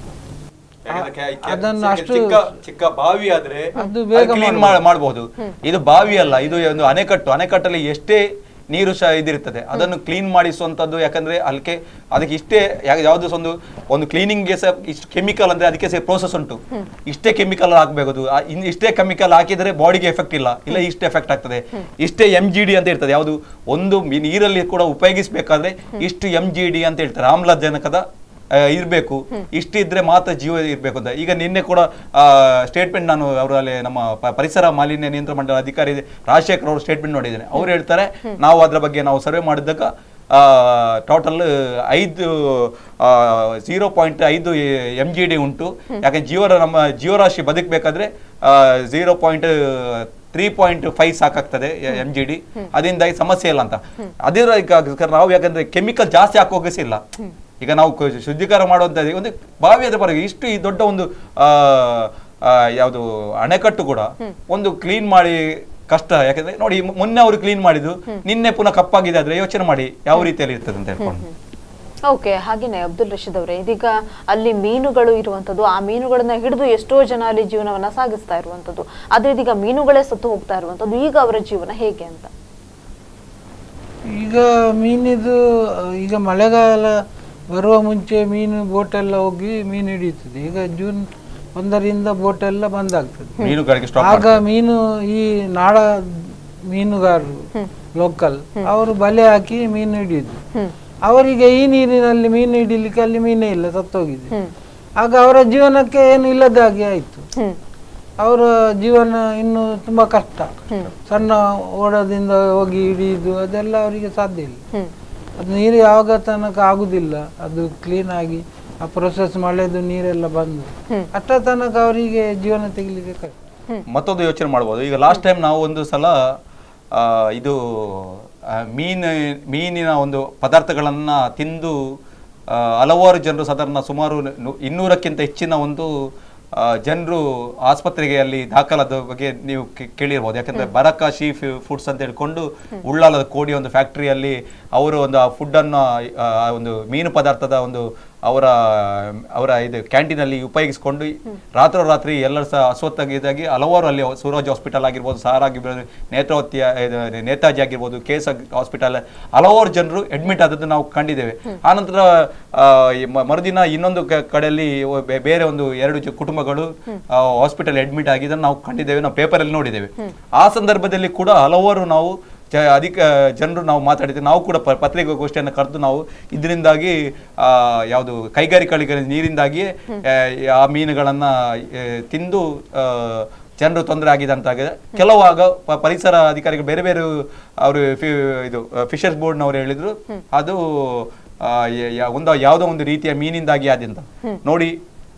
ಅದನ್ನು ಅಷ್ಟು- ಚಿಕ್ಕ ಚಿಕ್ಕ ಬಾವಿ ಆದ್ರೆ ಅದು ಬೇಗ ಕ್ಲೀನ್ ಮಾಡಬಹುದು ಇದು ಬಾವಿ ಅಲ್ಲ ಇದು ಒಂದು ಅಣೆಕಟ್ಟು ಅಣೆಕಟ್ಟಲ್ಲಿ ಎಷ್ಟೇ ನೀರು ಸಹ ಇದಿರ್ತದೆ ಅದನ್ನು ಕ್ಲೀನ್ ಮಾಡಿಸುವಂತದ್ದು ಯಾಕಂದ್ರೆ ಅದಕ್ಕೆ ಅದಕ್ಕೆ ಇಷ್ಟೇ ಯಾ- ಯಾವ್ದು ಸಹ ಒಂದು ಒಂದು ಕ್ಲೀನಿಂಗ್ಗೆ ಸಹ ಇಷ್ಟು ಕೆಮಿಕಲ್ ಅಂದ್ರೆ ಅದಕ್ಕೆ ಸಹ ಪ್ರೋಸೆಸ್ ಉಂಟು ಇಷ್ಟೇ ಕೆಮಿಕಲ್ ಹಾಕ್ಬೇಕು ಅದು. ಆ ಇನ್- ಇಷ್ಟೇ ಕೆಮಿಕಲ್ ಹಾಕಿದ್ರೆ ಬಾಡಿಗೆ ಎಫೆಕ್ಟ್ ಇಲ್ಲ ಇಲ್ಲ ಇಷ್ಟು ಎಫೆಕ್ಟ್ ಆಗ್ತದೆ ಇಷ್ಟೇ ಎಂ ಜಿ ಡಿ ಅಂತ ಇರ್ತದೆ ಯಾವುದು ಒಂದು ಮಿ- ನೀರಲ್ಲಿ ಕೂಡ ಉಪಯೋಗಿಸಬೇಕಾದ್ರೆ ಇಷ್ಟು ಎಂ ಜಿ ಡಿ ಅಂತ ಹೇಳ್ತಾರೆ ಆಮ್ಲಜನಕದ ಆ, ಇರ್ಬೇಕು ಇಷ್ಟಿದ್ರೆ ಮಾತ್ರ ಜೀವ ಇರ್ಬೇಕು ಅಂತ ಈಗ ನಿನ್ನೆ ಕೂಡ ಸ್ಟೇಟ್ಮೆಂಟ್ ನಾನು ಅವರಲ್ಲಿ ನಮ್ಮ ಪ- ಪರಿಸರ ಮಾಲಿನ್ಯ ನಿಯಂತ್ರಣ ಮಂಡಳ ಅಧಿಕಾರಿ ರಾಜಶೇಖರ್ ಅವರು ಸ್ಟೇಟ್ಮೆಂಟ್ ನೋಡಿದ್ದೇನೆ ಅವ್ರು ಹೇಳ್ತಾರೆ ನಾವು ಅದರ ಬಗ್ಗೆ ನಾವು ಸರ್ವೆ ಮಾಡಿದಾಗ ಟೋಟಲ್ ಐದು ಝೀರೋ ಪಾಯಿಂಟ್ ಐದು ಎಂ ಜಿ ಡಿ ಉಂಟು ಯಾಕೆ ಜೀವರ ನಮ್ಮ ಜೀವರಾಶಿ ಬದುಕಬೇಕಾದ್ರೆ zero point three point five ಸಾಕಾಗ್ತದೆ ಎಂ ಜಿ ಡಿ ಅದರಿಂದಾಗಿ ಸಮಸ್ಯೆ ಇಲ್ಲ ಅಂತ ಅದಿರೋ ಈಗ ನಾವು ಯಾಕಂದ್ರೆ ಕೆಮಿಕಲ್ ಜಾಸ್ತಿ ಹಾಕೋಗಿಸಿಲ್ಲ ಈಗ ನಾವು ಕ- ಶುದ್ಧೀಕರಣ ಮಾಡುವಂಥದ್ದು ಒಂದು ಬಾವಿ ಅದ್ರ ಪರವಾಗಿ ಇಷ್ಟು ಈ ದೊಡ್ಡ ಒಂದು ಆ, ಆ, ಯಾವುದು ಅಣೆಕಟ್ಟು ಕೂಡ ಒಂದು ಕ್ಲೀನ್ ಮಾಡಿ ಕಷ್ಟ ಯಾಕಂದ್ರೆ ನೋಡಿ ಮೊ- ಮೊನ್ನೆ ಅವರು ಕ್ಲೀನ್ ಮಾಡಿದ್ದು ನಿನ್ನೆ ಪುನಃ ಕಪ್ಪಾಗಿದೆ ಆದ್ರೆ ಯೋಚನೆ ಮಾಡಿ ಯಾವ ರೀತಿಯಲ್ಲಿ ಇರ್ತದೆ ಅಂತ ಹೇಳ್ಕೊಂಡು ಓಕೆ ಹಾಗೇನೆ ಅಬ್ದುಲ್ ರಶೀದ್ ಅವರೇ ಇದೀಗ ಅಲ್ಲಿ ಮೀನುಗಳು ಇರುವಂತದ್ದು ಆ ಮೀನುಗಳನ್ನ ಹಿಡಿದು ಎಷ್ಟೋ ಜನ ಅಲ್ಲಿ ಜೀವನವನ್ನ ಸಾಗಿಸ್ತಾ ಇರುವಂತದ್ದು ಆದ್ರೆ ಇದೀಗ ಮೀನುಗಳೇ ಸತ್ತು ಹೋಗ್ತಾ ಇರುವಂತದ್ದು ಈಗ ಅವರ ಜೀವನ ಹೇಗೆ ಅಂತ ಈಗ ಮೀನಿದು ಆ, ಈಗ ಮಳೆಗಾಲ ಬರುವ ಮುಂಚೆ ಮೀನು ಬೋಟೆಲ್ಲ ಹೋಗಿ ಮೀನು ಹಿಡಿಯುತ್ತದೆ ಈಗ ಜೂನ್ ಒಂದರಿಂದ ಬೋಟೆಲ್ಲ ಬಂದಾಗ್ತದೆ ಮೀನುಗಾರಿಕೆ ಸ್ಟಾಪ್ ಆಗ ಮೀನು ಈ ನಾಡ ಮೀನುಗಾರರು ಲೋಕಲ್ ಅವರು ಬಲೆ ಹಾಕಿ ಮೀನು ಹಿಡಿಯುದು ಹ್ಮ್ ಅವರಿಗೆ ಈ ನೀರಿನಲ್ಲಿ ಮೀನು ಹಿಡಿಲಿಕ್ಕೆ ಅಲ್ಲಿ ಮೀನೇ ಇಲ್ಲ ಸತ್ತೋಗಿದೆ ಹ್ಮ್ ಆಗ ಅವರ ಜೀವನಕ್ಕೆ ಏನು ಇಲ್ಲದ ಹಾಗೆ ಆಯ್ತು ಹ್ಮ್ ಅವರ ಜೀವನ ಇನ್ನು ತುಂಬಾ ಕಷ್ಟ ಹ್ಮ್ ಸಣ್ಣ ಓಡದಿಂದ ಹೋಗಿ ಹಿಡಿಯುದು ಅದೆಲ್ಲ ಅವರಿಗೆ ಸಾಧ್ಯ ಇಲ್ಲ ಹ್ಮ್ ಅದು ನೀರು ಯಾವಾಗ ತನಕ ಆಗುದಿಲ್ಲ ಅದು ಕ್ಲೀನ್ ಆಗಿ ಆ ಪ್ರೊಸೆಸ್ ಮಳೆದು ನೀರೆಲ್ಲ ಬಂದು ಹ್ಮ್. ಅಷ್ಟ ತನಕ ಅವರಿಗೆ ಜೀವನ ತೆಗಿಲಿಕ್ಕೆ ಕಷ್ಟ ಮತ್ತೊಂದು ಯೋಚನೆ ಮಾಡ್ಬೋದು ಈಗ ಲಾಸ್ಟ್ ಟೈಮ್ ನಾವು ಒಂದು ಸಲ ಆ, ಇದು ಆ, ಮೀನು ಮೀನಿನ ಒಂದು ಪದಾರ್ಥಗಳನ್ನ ತಿಂದು ಆ, ಹಲವಾರು ಜನರು ಸಾಧಾರಣ ಸುಮಾರು ನು- ಇನ್ನೂರಕ್ಕಿಂತ ಹೆಚ್ಚಿನ ಒಂದು ಜನರು ಆಸ್ಪತ್ರೆಗೆ ಅಲ್ಲಿ ದಾಖಲಾದ ಬಗ್ಗೆ ನೀವು ಕೇ- ಕೇಳಿರ್ಬೋದು ಯಾಕಂದ್ರೆ ಬರಕ ಶೀ ಫುಡ್ಸ್ ಅಂತ ಹೇಳ್ಕೊಂಡು ಉಳ್ಳಾಲದ ಕೋಡಿ ಒಂದು ಫ್ಯಾಕ್ಟರಿಯಲ್ಲಿ ಅವರು ಒಂದು ಆ ಫುಡ್ ಅನ್ನ ಆ, ಆ ಒಂದು ಮೀನು ಪದಾರ್ಥದ ಒಂದು ಅವರ ಅವರ ಇದು ಕ್ಯಾಂಟೀನ್ ಅಲ್ಲಿ ಉಪಯೋಗಿಸಿಕೊಂಡು ರಾತ್ರೋರಾತ್ರಿ ಎಲ್ಲರೂ ಸಹ ಅಸ್ವಸ್ಥಗಿದ್ದಾಗಿ ಹಲವಾರು ಅಲ್ಲಿ ಸೂರಜ್ ಹಾಸ್ಪಿಟಲ್ ಆಗಿರ್ಬೋದು ಸಾರ್ ಆಗಿರ್ಬೋದು ನೇತ್ರಾವತಿ ಇದು ನೇತಾಜಿ ಆಗಿರ್ಬೋದು ಕೆ ಎಸ್ ಹಾಸ್ಪಿಟಲ್ ಹಲವಾರು ಜನರು ಅಡ್ಮಿಟ್ ಆದದ್ದು ನಾವು ಕಂಡಿದ್ದೇವೆ ಆನಂತರ ಆ, ಈ ಮ- ಮರುದಿನ ಇನ್ನೊಂದು ಕ- ಕಡೆಯಲ್ಲಿ ಒ- ಬೆ- ಬೇರೆ ಒಂದು ಎರಡು ಜ- ಕುಟುಂಬಗಳು ಹಾಸ್ಪಿಟಲ್ ಅಡ್ಮಿಟ್ ಆಗಿದ್ದನ್ನು ನಾವು ಕಂಡಿದ್ದೇವೆ ನಾವು ಪೇಪರಲ್ಲಿ ನೋಡಿದ್ದೇವೆ ಆ ಸಂದರ್ಭದಲ್ಲಿ ಕೂಡ ಹಲವಾರು ನಾವು ಜ ಅಧಿಕ ಜನರು ನಾವು ಮಾತಾಡಿದ್ದೇವೆ ನಾವು ಕೂಡ ಪ- ಪತ್ರಿಕಾಗೋಷ್ಠಿಯನ್ನು ಕರೆದು ನಾವು ಇದರಿಂದಾಗಿ ಆ, ಯಾವುದು ಕೈಗಾರಿಕೆಗಳಿಗೆ ನೀರಿಂದಾಗಿ ಆ, ಆ ಮೀನುಗಳನ್ನ ಆ, ತಿಂದು ಆ, ಜನರು ತೊಂದರೆ ಆಗಿದೆ ಅಂತ ಆಗಿದೆ ಕೆಲವಾಗ ಪ- ಪರಿಸರ ಅಧಿಕಾರಿಗಳು ಬೇರೆ ಬೇರೆ ಅವರು ಇದು ಫಿಶರ್ಸ್ ಬೋರ್ಡ್ನವರು ಹೇಳಿದ್ರು ಅದು ಆ, ಯ- ಯ- ಒಂದು ಯಾವುದೋ ಒಂದು ರೀತಿಯ ಮೀನಿಂದಾಗಿ ಆದಂತ ನೋಡಿ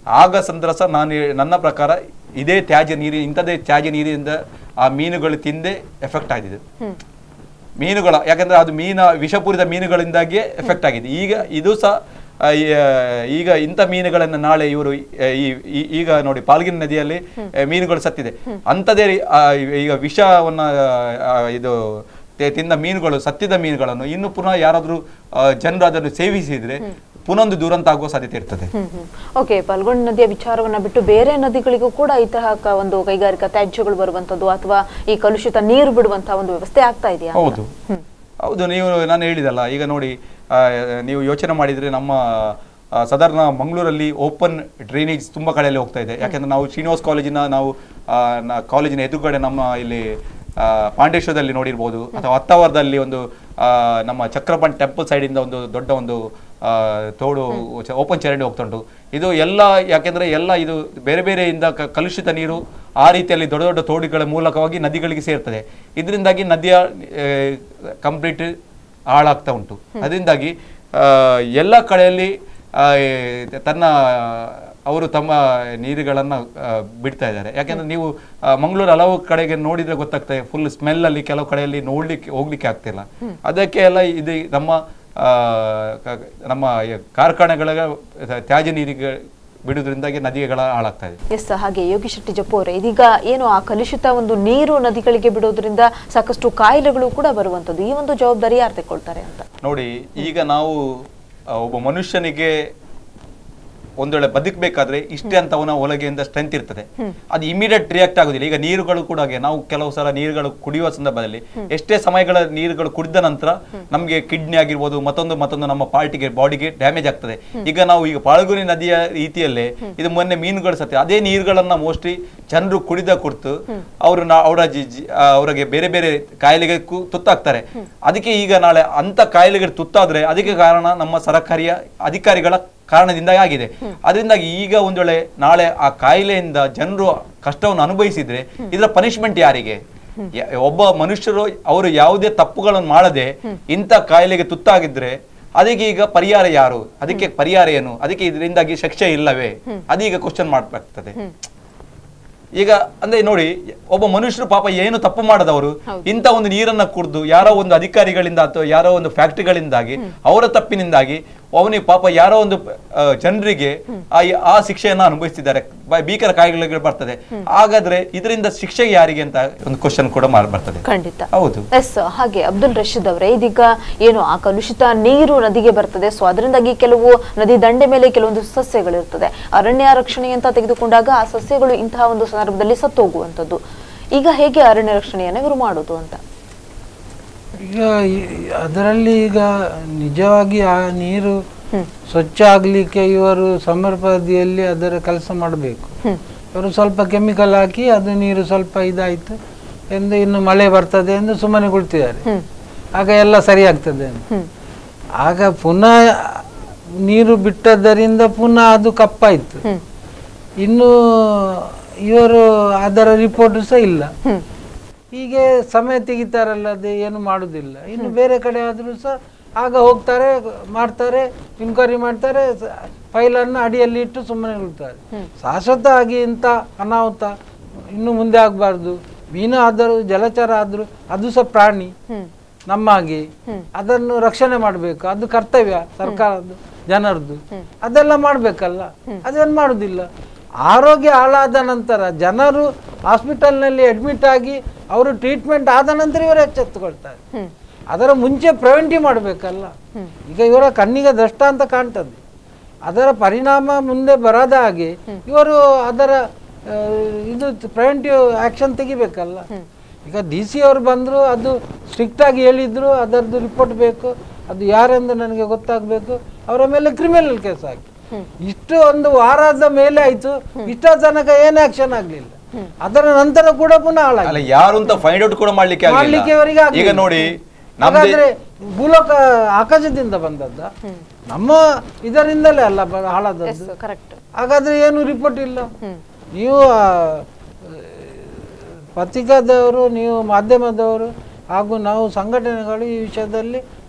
ಆಗ ಸಂದರ್ಭ ಸಹ ನಾನು ಹೇ- ನನ್ನ ಪ್ರಕಾರ ಇದೇ ತ್ಯಾಜ್ಯ ನೀರು ಇಂಥದೇ ತ್ಯಾಜ್ಯ ನೀರಿನಿಂದ ಆ ಮೀನುಗಳು ತಿಂದೇ ಎಫೆಕ್ಟ್ ಆಗಿದೆ ಮೀನುಗಳ ಯಾಕಂದ್ರೆ ಅದು ಮೀನ ವಿಷಪೂರಿತ ಮೀನುಗಳಿಂದಾಗಿಯೇ ಎಫೆಕ್ಟ್ ಆಗಿದೆ ಈಗ ಇದು ಸಹ ಆ, ಈ, ಆ, ಈಗ ಇಂಥ ಮೀನುಗಳನ್ನು ನಾಳೆ ಇವರು ಆ, ಈ ಈ- ಈಗ ನೋಡಿ ಪಾಲ್ಗಿನ ನದಿಯಲ್ಲಿ ಆ, ಮೀನುಗಳು ಸತ್ತಿದೆ ಅಂಥದೇ ರೀ- ಆ, ಈಗ ವಿಷವನ್ನ ಆ, ಇದು ತೆ- ತಿಂದ ಮೀನುಗಳು ಸತ್ತಿದ ಮೀನುಗಳನ್ನು ಇನ್ನು ಪುನಃ ಯಾರಾದರೂ ಜನರು ಅದನ್ನು ಸೇವಿಸಿದ್ರೆ ಪುನಃ ಒಂದು ದುರಂತ ಆಗುವ ಸಾಧ್ಯತೆ ಇರ್ತದೆ ಹ್ಮ್ ಹ್ಮ್ ಓಕೆ ಪಾಲ್ಗೊಂಡ ನದಿಯ ವಿಚಾರವನ್ನ ಬಿಟ್ಟು ಬೇರೆ ನದಿಗಳಿಗೂ ಕೂಡ ಈ ತರಹ ಕ- ಒಂದು ಕೈಗಾರಿಕಾ ತ್ಯಾಜ್ಯಗಳು ಬರುವಂತದ್ದು ಅಥವಾ ಈ ಕಲುಷಿತ ನೀರು ಬಿಡುವಂತಹ ಒಂದು ವ್ಯವಸ್ಥೆ ಆಗ್ತಾ ಇದೆಯಾ ಅಂತ? ಹೌದು ಹೌದು ನೀವು ನಾನು ಹೇಳಿದಲ್ಲ ಈಗ ನೋಡಿ ಆ, ನೀವು ಯೋಚನೆ ಮಾಡಿದರೆ ನಮ್ಮ ಆ, ಸಾಧಾರಣ ಮಂಗಳೂರಲ್ಲಿ ಓಪನ್ ಡ್ರೈನೇಜ್ ತುಂಬ ಕಡೆಯಲ್ಲಿ ಹೋಗ್ತಾ ಇದೆ ಯಾಕೆಂದ್ರೆ ನಾವು ಶ್ರೀನಿವಾಸ್ ಕಾಲೇಜಿನ ನಾವು ಆ, ನ- ಕಾಲೇಜಿನ ಎದುರುಗಡೆ ನಮ್ಮ ಇಲ್ಲಿ ಆ, ಪಾಂಡೇಶ್ವರದಲ್ಲಿ ನೋಡಿರ್ಬೋದು ಅಥವಾ ಹತ್ತಾವರದಲ್ಲಿ ಒಂದು ಆ, ನಮ್ಮ ಚಕ್ರಪಂಡ್ ಟೆಂಪಲ್ ಸೈಡಿಂದ ಒಂದು ದೊಡ್ಡ ಒಂದು ಆ, ತೋಡು ಓಪನ್ ಚರಂಡಿ ಹೋಗ್ತಾ ಉಂಟು ಇದು ಎಲ್ಲ ಯಾಕೆಂದ್ರೆ ಎಲ್ಲ ಇದು ಬೇರೆ ಬೇರೆಯಿಂದ ಕ- ಕಲುಷಿತ ನೀರು ಆ ರೀತಿಯಲ್ಲಿ ದೊಡ್ಡ ದೊಡ್ಡ ತೋಡುಗಳ ಮೂಲಕವಾಗಿ ನದಿಗಳಿಗೆ ಸೇರ್ತದೆ ಇದರಿಂದಾಗಿ ನದಿಯ ಕಂಪ್ಲೀಟ್ ಹಾಳಾಗ್ತಾ ಉಂಟು ಅದರಿಂದಾಗಿ ಆ, ಎಲ್ಲ ಕಡೆಯಲ್ಲಿ ಆ, ಏ, ತನ್ನ ಅವರು ತಮ್ಮ ನೀರುಗಳನ್ನು ಆ, ಬಿಡ್ತಾ ಇದ್ದಾರೆ ಯಾಕೆಂದ್ರೆ ನೀವು ಆ, ಮಂಗಳೂರು ಹಲವು ಕಡೆಗೆ ನೋಡಿದ್ರೆ ಗೊತ್ತಾಗ್ತದೆ ಫುಲ್ ಸ್ಮೆಲ್ ಅಲ್ಲಿ ಕೆಲವು ಕಡೆಯಲ್ಲಿ ನೋಡ್ಲಿಕ್ಕೆ ಹೋಗ್ಲಿಕ್ಕೆ ಆಗ್ತಿಲ್ಲ ಅದಕ್ಕೆ ಎಲ್ಲ ಇದು ನಮ್ಮ ಆ, ಕ- ನಮ್ಮ ಈ ಕಾರ್ಖಾನೆಗಳ ತ್ಯಾಜ್ಯ ನೀರಿಗೆ ಬಿಡುವುದರಿಂದಾಗಿ ನದಿಗಳ ಹಾಳಾಗ್ತಾ ಇದೆ ಎಸ್ ಹಾಗೆ ಯೋಗಿ ಶೆಟ್ಟಿ ಜಪ್ಪು ಅವರೇ ಇದೀಗ ಏನು ಆ ಕಲುಷಿತ ಒಂದು ನೀರು ನದಿಗಳಿಗೆ ಬಿಡೋದ್ರಿಂದ ಸಾಕಷ್ಟು ಕಾಯಿಲೆಗಳು ಕೂಡ ಬರುವಂತದ್ದು ಈ ಒಂದು ಜವಾಬ್ದಾರಿ ಯಾರು ತಗೊಳ್ತಾರೆ ಅಂತ ನೋಡಿ ಈಗ ನಾವು ಆ, ಒಬ್ಬ ಮನುಷ್ಯನಿಗೆ ಒಂದು ವೇಳೆ ಬದುಕಬೇಕಾದ್ರೆ ಇಷ್ಟೇ ಅಂತ ಅವನ ಒಳಗೆಯಿಂದ ಸ್ಟ್ರೆಂತ್ ಇರ್ತದೆ ಅದು ಇಮಿಡಿಯೇಟ್ ರಿಯಾಕ್ಟ್ ಆಗುದಿಲ್ಲ ಈಗ ನೀರುಗಳು ಕೂಡ ಹಾಗೆ ನಾವು ಕೆಲವು ಸಲ ನೀರುಗಳು ಕುಡಿಯುವ ಸಂದರ್ಭದಲ್ಲಿ ಎಷ್ಟೇ ಸಮಯಗಳ ನೀರುಗಳು ಕುಡಿದ ನಂತರ ನಮಗೆ ಕಿಡ್ನಿ ಆಗಿರ್ಬೋದು ಮತ್ತೊಂದು ಮತ್ತೊಂದು ನಮ್ಮ ಪಾರ್ಟಿಗೆ ಬಾಡಿಗೆ ಡ್ಯಾಮೇಜ್ ಆಗ್ತದೆ ಈಗ ನಾವು ಈಗ ಪಾಳ್ಗುನಿ ನದಿಯ ರೀತಿಯಲ್ಲೇ ಇದು ಮೊನ್ನೆ ಮೀನುಗಳು ಸತ್ಯ ಅದೇ ನೀರುಗಳನ್ನ ಮೋಸ್ಟ್ಲಿ ಜನರು ಕುಡಿದ ಕುರಿತು ಅವರು ಅವರ ಜಿ- ಜಿ- ಆ, ಅವರಿಗೆ ಬೇರೆ ಬೇರೆ ಕಾಯಿಲೆಗೆ ಕು- ತುತ್ತಾಗ್ತಾರೆ ಅದಕ್ಕೆ ಈಗ ನಾಳೆ ಅಂತ ಕಾಯಿಲೆಗೆ ತುತ್ತಾದ್ರೆ ಅದಕ್ಕೆ ಕಾರಣ ನಮ್ಮ ಸರ್ಕಾರಿಯ ಅಧಿಕಾರಿಗಳ ಕಾರಣದಿಂದ ಆಗಿದೆ ಅದರಿಂದಾಗಿ ಈಗ ಒಂದು ವೇಳೆ ನಾಳೆ ಆ ಕಾಯಿಲೆಯಿಂದ ಜನರು ಕಷ್ಟವನ್ನು ಅನುಭವಿಸಿದ್ರೆ ಇದರ ಪನಿಷ್ಮೆಂಟ್ ಯಾರಿಗೆ ಯ- ಒಬ್ಬ ಮನುಷ್ಯರು ಅವರು ಯಾವುದೇ ತಪ್ಪುಗಳನ್ನು ಮಾಡದೆ ಇಂಥ ಕಾಯಿಲೆಗೆ ತುತ್ತಾಗಿದ್ರೆ ಅದಕ್ಕೆ ಈಗ ಪರಿಹಾರ ಯಾರು ಅದಕ್ಕೆ ಪರಿಹಾರ ಏನು ಅದಕ್ಕೆ ಇದರಿಂದಾಗಿ ಶಿಕ್ಷೆ ಇಲ್ಲವೇ ಅದೀಗ ಕ್ವಶನ್ ಮಾಡಬೇಕಾಗ್ತದೆ ಈಗ ಅಂದ್ರೆ ನೋಡಿ ಒಬ್ಬ ಮನುಷ್ಯರು ಪಾಪ ಏನು ತಪ್ಪು ಮಾಡದವರು ಇಂಥ ಒಂದು ನೀರನ್ನ ಕುಡಿದು ಯಾರೋ ಒಂದು ಅಧಿಕಾರಿಗಳಿಂದ ಅಥವಾ ಯಾರೋ ಒಂದು ಫ್ಯಾಕ್ಟರಿಗಳಿಂದಾಗಿ ಅವರ ತಪ್ಪಿನಿಂದಾಗಿ ಅವನಿಗೆ ಪಾಪ ಯಾರೋ ಒಂದು ಆ, ಜನರಿಗೆ ಆ ಆ ಶಿಕ್ಷೆಯನ್ನ ಅನುಭವಿಸ್ತಿದ್ದಾರೆ ಬ- ಭೀಕರ ಕಾಯಿಲೆಗಳು ಬರ್ತದೆ ಹಾಗಾದ್ರೆ ಇದರಿಂದ ಶಿಕ್ಷೆ ಯಾರಿಗೆ ಅಂತ ಒಂದು ಕ್ವಶನ್ ಕೂಡ ಮಾಡ್- ಬರ್ತದೆ ಖಂಡಿತ ಹೌದು ಎಸ್ ಹಾಗೆ ಅಬ್ದುಲ್ ರಶೀದ್ ಅವರೇ ಇದೀಗ ಏನು ಆ ಕಲುಷಿತ ನೀರು ನದಿಗೆ ಬರ್ತದೆ ಸೊ ಅದರಿಂದಾಗಿ ಕೆಲವು ನದಿ ದಂಡೆ ಮೇಲೆ ಕೆಲವೊಂದು ಸಸ್ಯಗಳಿರ್ತದೆ ಅರಣ್ಯ ರಕ್ಷಣೆ ಅಂತ ತೆಗೆದುಕೊಂಡಾಗ ಆ ಸಸ್ಯಗಳು ಇಂತಹ ಒಂದು ಸಂದರ್ಭದಲ್ಲಿ ಸತ್ತೋಗುವಂಥದ್ದು ಈಗ ಹೇಗೆ ಅರಣ್ಯ ರಕ್ಷಣೆಯನ್ನು ಇವರು ಮಾಡೋದು ಅಂತ ಈಗ ಈ- ಅದರಲ್ಲಿ ಈಗ ನಿಜವಾಗಿ ಆ ನೀರು ಸ್ವಚ್ಛ ಆಗಲಿಕ್ಕೆ ಇವರು ಸಮರ್ಪದಿಯಲ್ಲಿ ಅದರ ಕೆಲಸ ಮಾಡಬೇಕು ಇವರು ಸ್ವಲ್ಪ ಕೆಮಿಕಲ್ ಹಾಕಿ ಅದು ನೀರು ಸ್ವಲ್ಪ ಇದಾಯಿತು ಎಂದು ಇನ್ನು ಮಳೆ ಬರ್ತದೆ ಎಂದು ಸುಮ್ಮನೆ ಕುಳಿತಿದ್ದಾರೆ ಆಗ ಎಲ್ಲ ಸರಿ ಆಗ್ತದೆ ಅಂತ ಆಗ ಪುನಃ ನೀರು ಬಿಟ್ಟದ್ದರಿಂದ ಪುನಃ ಅದು ಕಪ್ಪಾಯಿತು ಇನ್ನು ಇವರು ಅದರ ರಿಪೋರ್ಟ್ ಸಹ ಇಲ್ಲ ಹೀಗೆ ಸಮಯ ತೆಗಿತಾರಲ್ಲ ಅದು ಏನು ಮಾಡುದಿಲ್ಲ ಇನ್ನು ಬೇರೆ ಕಡೆ ಆದರೂ ಸಹ ಆಗ ಹೋಗ್ತಾರೆ ಮಾಡ್ತಾರೆ ಇನ್ಕ್ವೈರಿ ಮಾಡ್ತಾರೆ ಫೈಲನ್ನು ಅಡಿಯಲ್ಲಿ ಇಟ್ಟು ಸುಮ್ಮನೆ ಇಳ್ತಾರೆ ಶಾಶ್ವತ ಆಗಿ ಇಂಥ ಅನಾಹುತ ಇನ್ನು ಮುಂದೆ ಆಗಬಾರ್ದು ಮೀನು ಆದರೂ ಜಲಚರ ಆದರೂ ಅದು ಸಹ ಪ್ರಾಣಿ ನಮ್ಮ ಹಾಗೆ ಅದನ್ನು ರಕ್ಷಣೆ ಮಾಡಬೇಕು ಅದು ಕರ್ತವ್ಯ ಸರ್ಕಾರದ್ದು ಜನರದ್ದು ಅದೆಲ್ಲ ಮಾಡಬೇಕಲ್ಲ ಅದೇನು ಮಾಡುದಿಲ್ಲ ಆರೋಗ್ಯ ಹಾಳಾದ ನಂತರ ಜನರು ಹಾಸ್ಪಿಟಲ್ನಲ್ಲಿ ಅಡ್ಮಿಟ್ ಆಗಿ ಅವರು ಟ್ರೀಟ್ಮೆಂಟ್ ಆದ ನಂತರ ಇವರು ಎಚ್ಚೆತ್ತುಕೊಳ್ತಾರೆ ಅದರ ಮುಂಚೆ ಪ್ರಿವೆಂಟಿವ್ ಮಾಡಬೇಕಲ್ಲ ಈಗ ಇವರ ಕಣ್ಣಿಗೆ ದೃಷ್ಟ ಅಂತ ಕಾಣ್ತದೆ ಅದರ ಪರಿಣಾಮ ಮುಂದೆ ಬರದ ಹಾಗೆ ಇವರು ಅದರ ಆ, ಇದು ಪ್ರಿವೆಂಟಿವ್ ಆಕ್ಷನ್ ತೆಗಿಬೇಕಲ್ಲ ಈಗ ಡಿ ಸಿ ಅವರು ಬಂದರು ಅದು ಸ್ಟ್ರಿಕ್ಟ್ ಆಗಿ ಹೇಳಿದ್ರು ಅದರದ್ದು ರಿಪೋರ್ಟ್ ಬೇಕು ಅದು ಯಾರೆಂದು ನನಗೆ ಗೊತ್ತಾಗಬೇಕು ಅವರ ಮೇಲೆ ಕ್ರಿಮಿನಲ್ ಕೇಸ್ ಹಾಕಿ ಇಷ್ಟು ಒಂದು ವಾರದ ಮೇಲೆ ಆಯ್ತು ಇಷ್ಟ ತನಕ ಏನು ಆಕ್ಷನ್ ಆಗ್ಲಿಲ್ಲ ಅದರ ನಂತರ ಕೂಡ ಪುನಃ ಹಾಳಾಗಿ ಅಲ್ಲ ಯಾರು ಅಂತ ಫೈಂಡ್ ಔಟ್ ಕೂಡ ಮಾಡ್ಲಿಕ್ಕೆ ಆಗ್ಲಿಲ್ಲ. ಮಾಡ್ಲಿಕ್ಕೆ ಅವರಿಗೆ ಈಗ ಆಗ್ಲಿಲ್ಲ. ನೋಡಿ ನಮ್ದೇ ಹಾಗಾದ್ರೆ ಭೂಲೋಕ ಆಕಾಶದಿಂದ ಬಂದದ್ದ ನಮ್ಮ ಇದರಿಂದಲೇ ಅಲ್ಲ ಬ- ಹಾಳಾದದ್ದು ಕರೆಕ್ಟ್ ಹಾಗಾದ್ರೆ ಏನು ರಿಪೋರ್ಟ್ ಇಲ್ಲ ನೀವು ಆ, ಪತ್ರಿಕಾದವರು ನೀವು ಮಾಧ್ಯಮದವರು ಹಾಗೂ ನಾವು ಸಂಘಟನೆಗಳು ಈ ವಿಷಯದಲ್ಲಿ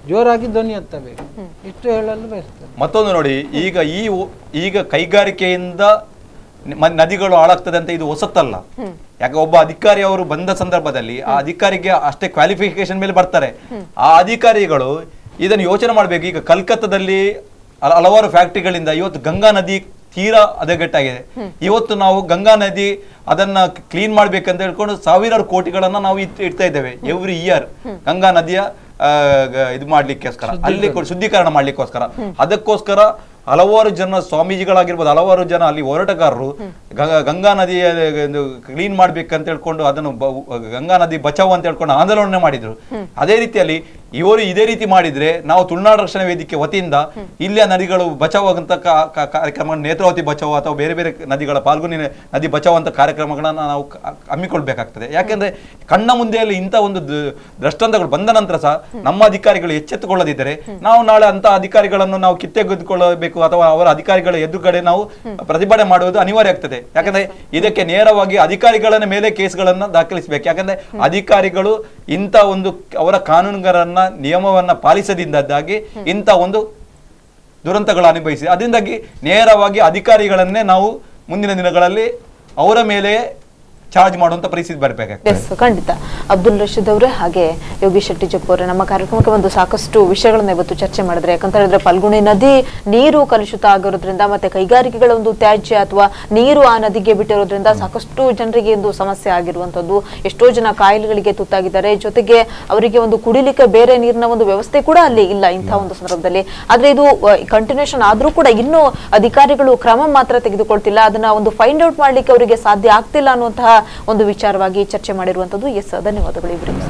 ಜೋರಾಗಿ ಧ್ವನಿ ಎತ್ತಬೇಕು ಇಷ್ಟು ಹೇಳಲು ಬಯಸ್ತೇನೆ ಮತ್ತೊಂದು ನೋಡಿ ಈಗ ಈ ಉ- ಈಗ ಕೈಗಾರಿಕೆಯಿಂದ ನ- ನದಿಗಳು ಹಾಳಾಗ್ತದೆ ಅಂತ ಇದು ಹೊಸತಲ್ಲ ಯಾಕೆ ಒಬ್ಬ ಅಧಿಕಾರಿ ಅವರು ಬಂದ ಸಂದರ್ಭದಲ್ಲಿ ಆ ಅಧಿಕಾರಿಗೆ ಅಷ್ಟೇ ಕ್ವಾಲಿಫಿಕೇಶನ್ ಮೇಲೆ ಬರ್ತಾರೆ ಆ ಅಧಿಕಾರಿಗಳು ಇದನ್ನು ಯೋಚನೆ ಮಾಡ್ಬೇಕು ಈಗ ಕಲ್ಕತ್ತಾದಲ್ಲಿ ಹಲ- ಹಲವಾರು ಫ್ಯಾಕ್ಟರಿಗಳಿಂದ ಇವತ್ತು ಗಂಗಾ ನದಿ ತೀರಾ ಹದಗೆಟ್ಟಾಗಿದೆ ಇವತ್ತು ನಾವು ಗಂಗಾ ನದಿ ಅದನ್ನ ಕ್ಲೀನ್ ಮಾಡ್ಬೇಕಂತ ಹೇಳ್ಕೊಂಡು ಸಾವಿರಾರು ಕೋಟಿಗಳನ್ನ ನಾವು ಇಟ್- ಇಡ್ತಾ ಇದ್ದೇವೆ ಎವ್ರಿ ಇಯರ್ ಗಂಗಾ ನದಿಯ ಆ, ಗ- ಇದು ಮಾಡ್ಲಿಕ್ಕೋಸ್ಕರ ಅಲ್ಲಿ ಕೊ- ಶುದ್ಧೀಕರಣ ಮಾಡ್ಲಿಕ್ಕೋಸ್ಕರ ಅದಕ್ಕೋಸ್ಕರ ಹಲವಾರು ಜನ ಸ್ವಾಮೀಜಿಗಳಾಗಿರ್ಬೋದು ಹಲವಾರು ಜನ ಅಲ್ಲಿ ಹೋರಾಟಗಾರರು ಗ- ಗಂಗಾ ನದಿಯ ಕ್ಲೀನ್ ಮಾಡ್ಬೇಕಂತ ಹೇಳ್ಕೊಂಡು ಅದನ್ನು ಬ- ಗಂಗಾ ನದಿ ಬಚಾವ್ ಅಂತ ಹೇಳ್ಕೊಂಡು ಆಂದೋಲನ ಮಾಡಿದ್ರು ಅದೇ ರೀತಿಯಲ್ಲಿ ಇವರು ಇದೇ ರೀತಿ ಮಾಡಿದ್ರೆ ನಾವು ತುಳುನಾಡು ರಕ್ಷಣಾ ವೇದಿಕೆ ವತಿಯಿಂದ ಇಲ್ಲಿಯ ನದಿಗಳು ಬಚಾವ್ ಆಗಂತ ಕಾ- ಕಾ- ಕಾರ್ಯಕ್ರಮ ನೇತ್ರಾವತಿ ಬಚಾವ್ ಅಥವಾ ಬೇರೆ ಬೇರೆ ನದಿಗಳ ಪಾಲ್ಗೊನಿ ನದಿ ಬಚಾವ್ ಅಂತ ಕಾರ್ಯಕ್ರಮಗಳನ್ನ ನಾವು ಕ- ಹಮ್ಮಿಕೊಳ್ಬೇಕಾಗ್ತದೆ ಯಾಕೆಂದ್ರೆ ಕಣ್ಣ ಮುಂದೆಯಲ್ಲಿ ಇಂಥ ಒಂದು ದ- ದೃಷ್ಟಾಂತಗಳು ಬಂದ ನಂತರ ಸಹ ನಮ್ಮ ಅಧಿಕಾರಿಗಳು ಎಚ್ಚೆತ್ತುಕೊಳ್ಳದಿದ್ದರೆ ನಾವು ನಾಳೆ ಅಂತ ಅಧಿಕಾರಿಗಳನ್ನು ನಾವು ಕಿತ್ತೆಗೆದುಕೊಳ್ಳಬೇಕು ಅಥವಾ ಅವರ ಅಧಿಕಾರಿಗಳ ಎದುರುಗಡೆ ನಾವು ಪ್ರತಿಭಟನೆ ಮಾಡುವುದು ಅನಿವಾರ್ಯ ಆಗ್ತದೆ ಯಾಕಂದ್ರೆ ಇದಕ್ಕೆ ನೇರವಾಗಿ ಅಧಿಕಾರಿಗಳ ಮೇಲೆ ಕೇಸ್ಗಳನ್ನ ದಾಖಲಿಸಬೇಕು ಯಾಕಂದ್ರೆ ಅಧಿಕಾರಿಗಳು ಇಂಥ ಒಂದು ಅವರ ಕಾನೂನುಗಾರನ್ನ ನಿಯಮವನ್ನ ಪಾಲಿಸದಿಂದಾಗಿ ಇಂಥ ಒಂದು ದುರಂತಗಳು ಅನುಭವಿಸಿ ಅದರಿಂದಾಗಿ ನೇರವಾಗಿ ಅಧಿಕಾರಿಗಳನ್ನೇ ನಾವು ಮುಂದಿನ ದಿನಗಳಲ್ಲಿ ಅವರ ಮೇಲೆ ಚಾರ್ಜ್ ಮಾಡುವಂತ ಪರಿಸ್ಥಿತಿ ಬರಬೇಕಾಗ್ತದೆ ಎಸ್ ಖಂಡಿತ ಅಬ್ದುಲ್ ರಶೀದ್ ಅವರೇ ಹಾಗೆ ಯೋಗಿ ಶೆಟ್ಟಿ ಜಪ್ ಅವರೇ ನಮ್ಮ ಕಾರ್ಯಕ್ರಮಕ್ಕೆ ಒಂದು ಸಾಕಷ್ಟು ವಿಷಯಗಳನ್ನ ಇವತ್ತು ಚರ್ಚೆ ಮಾಡಿದ್ರೆ ಯಾಕಂತ ಹೇಳಿದ್ರೆ ಫಲ್ಗುಣಿ ನದಿ ನೀರು ಕಲುಷಿತ ಆಗಿರೋದ್ರಿಂದ ಮತ್ತೆ ಕೈಗಾರಿಕೆಗಳ ಒಂದು ತ್ಯಾಜ್ಯ ಅಥವಾ ನೀರು ಆ ನದಿಗೆ ಬಿಟ್ಟಿರೋದ್ರಿಂದ ಸಾಕಷ್ಟು ಜನರಿಗೆ ಒಂದು ಸಮಸ್ಯೆ ಆಗಿರುವಂತದ್ದು ಎಷ್ಟೋ ಜನ ಕಾಯಿಲೆಗಳಿಗೆ ತುತ್ತಾಗಿದ್ದಾರೆ ಜೊತೆಗೆ ಅವರಿಗೆ ಒಂದು ಕುಡಿಲಿಕ್ಕೆ ಬೇರೆ ನೀರಿನ ಒಂದು ವ್ಯವಸ್ಥೆ ಕೂಡ ಅಲ್ಲಿ ಇಲ್ಲ ಇಂತಹ ಒಂದು ಸಂದರ್ಭದಲ್ಲಿ ಆದ್ರೆ ಇದು ಕಂಟಿನ್ಯೂಷನ್ ಆದ್ರೂ ಕೂಡ ಇನ್ನೂ ಅಧಿಕಾರಿಗಳು ಕ್ರಮ ಮಾತ್ರ ತೆಗೆದುಕೊಳ್ತಿಲ್ಲ ಅದನ್ನ ಒಂದು ಫೈಂಡ್ ಔಟ್ ಮಾಡ್ಲಿಕ್ಕೆ ಅವರಿಗೆ ಸಾಧ್ಯ ಆಗ್ತಿಲ್ಲ ಅನ್ನುವಂತಹ ಒಂದು ವಿಚಾರವಾಗಿ ಚರ್ಚೆ ಮಾಡಿರುವಂತದ್ದು ಎಸ್ ಧನ್ಯವಾದಗಳು ಇಬ್ಬರಿಗೂ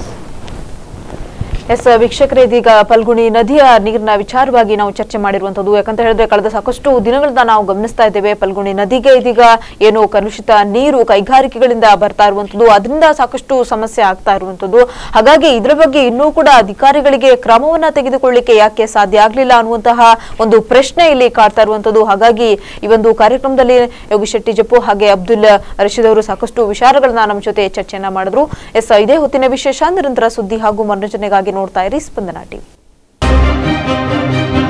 ಎಸ್ ವೀಕ್ಷಕರೇ ಇದೀಗ ಫಲ್ಗುಣಿ ನದಿಯ ನೀರಿನ ವಿಚಾರವಾಗಿ ನಾವು ಚರ್ಚೆ ಮಾಡಿರುವಂತದ್ದು ಯಾಕಂತ ಹೇಳಿದ್ರೆ ಕಳೆದ ಸಾಕಷ್ಟು ದಿನಗಳಿಂದ ನಾವು ಗಮನಿಸ್ತಾ ಇದ್ದೇವೆ ಫಲ್ಗುಣಿ ನದಿಗೆ ಇದೀಗ ಏನು ಕಲುಷಿತ ನೀರು ಕೈಗಾರಿಕೆಗಳಿಂದ ಬರ್ತಾ ಇರುವಂತದ್ದು ಅದರಿಂದ ಸಾಕಷ್ಟು ಸಮಸ್ಯೆ ಆಗ್ತಾ ಇರುವಂತದ್ದು ಹಾಗಾಗಿ ಇದರ ಬಗ್ಗೆ ಇನ್ನೂ ಕೂಡ ಅಧಿಕಾರಿಗಳಿಗೆ ಕ್ರಮವನ್ನ ತೆಗೆದುಕೊಳ್ಳಿಕ್ಕೆ ಯಾಕೆ ಸಾಧ್ಯ ಆಗ್ಲಿಲ್ಲ ಅನ್ನುವಂತಹ ಒಂದು ಪ್ರಶ್ನೆ ಇಲ್ಲಿ ಕಾಡ್ತಾ ಇರುವಂತದ್ದು ಹಾಗಾಗಿ ಈ ಒಂದು ಕಾರ್ಯಕ್ರಮದಲ್ಲಿ ಯೋಗಿ ಶೆಟ್ಟಿ ಜಪ್ಪು ಹಾಗೆ ಅಬ್ದುಲ್ ರಶೀದ್ ಅವರು ಸಾಕಷ್ಟು ವಿಚಾರಗಳನ್ನ ನಮ್ಮ ಜೊತೆ ಚರ್ಚೆಯನ್ನ ಮಾಡಿದ್ರು ಎಸ್ ಇದೇ ಹೊತ್ತಿನ ವಿಶೇಷ ನಿರಂತರ ಸುದ್ದಿ ಹಾಗೂ ಮನೋರಂಜನೆಗಾಗಿ ನೋಡ್ತಾ ಇರಿ ಸ್ಪಂದನ ಟಿವಿ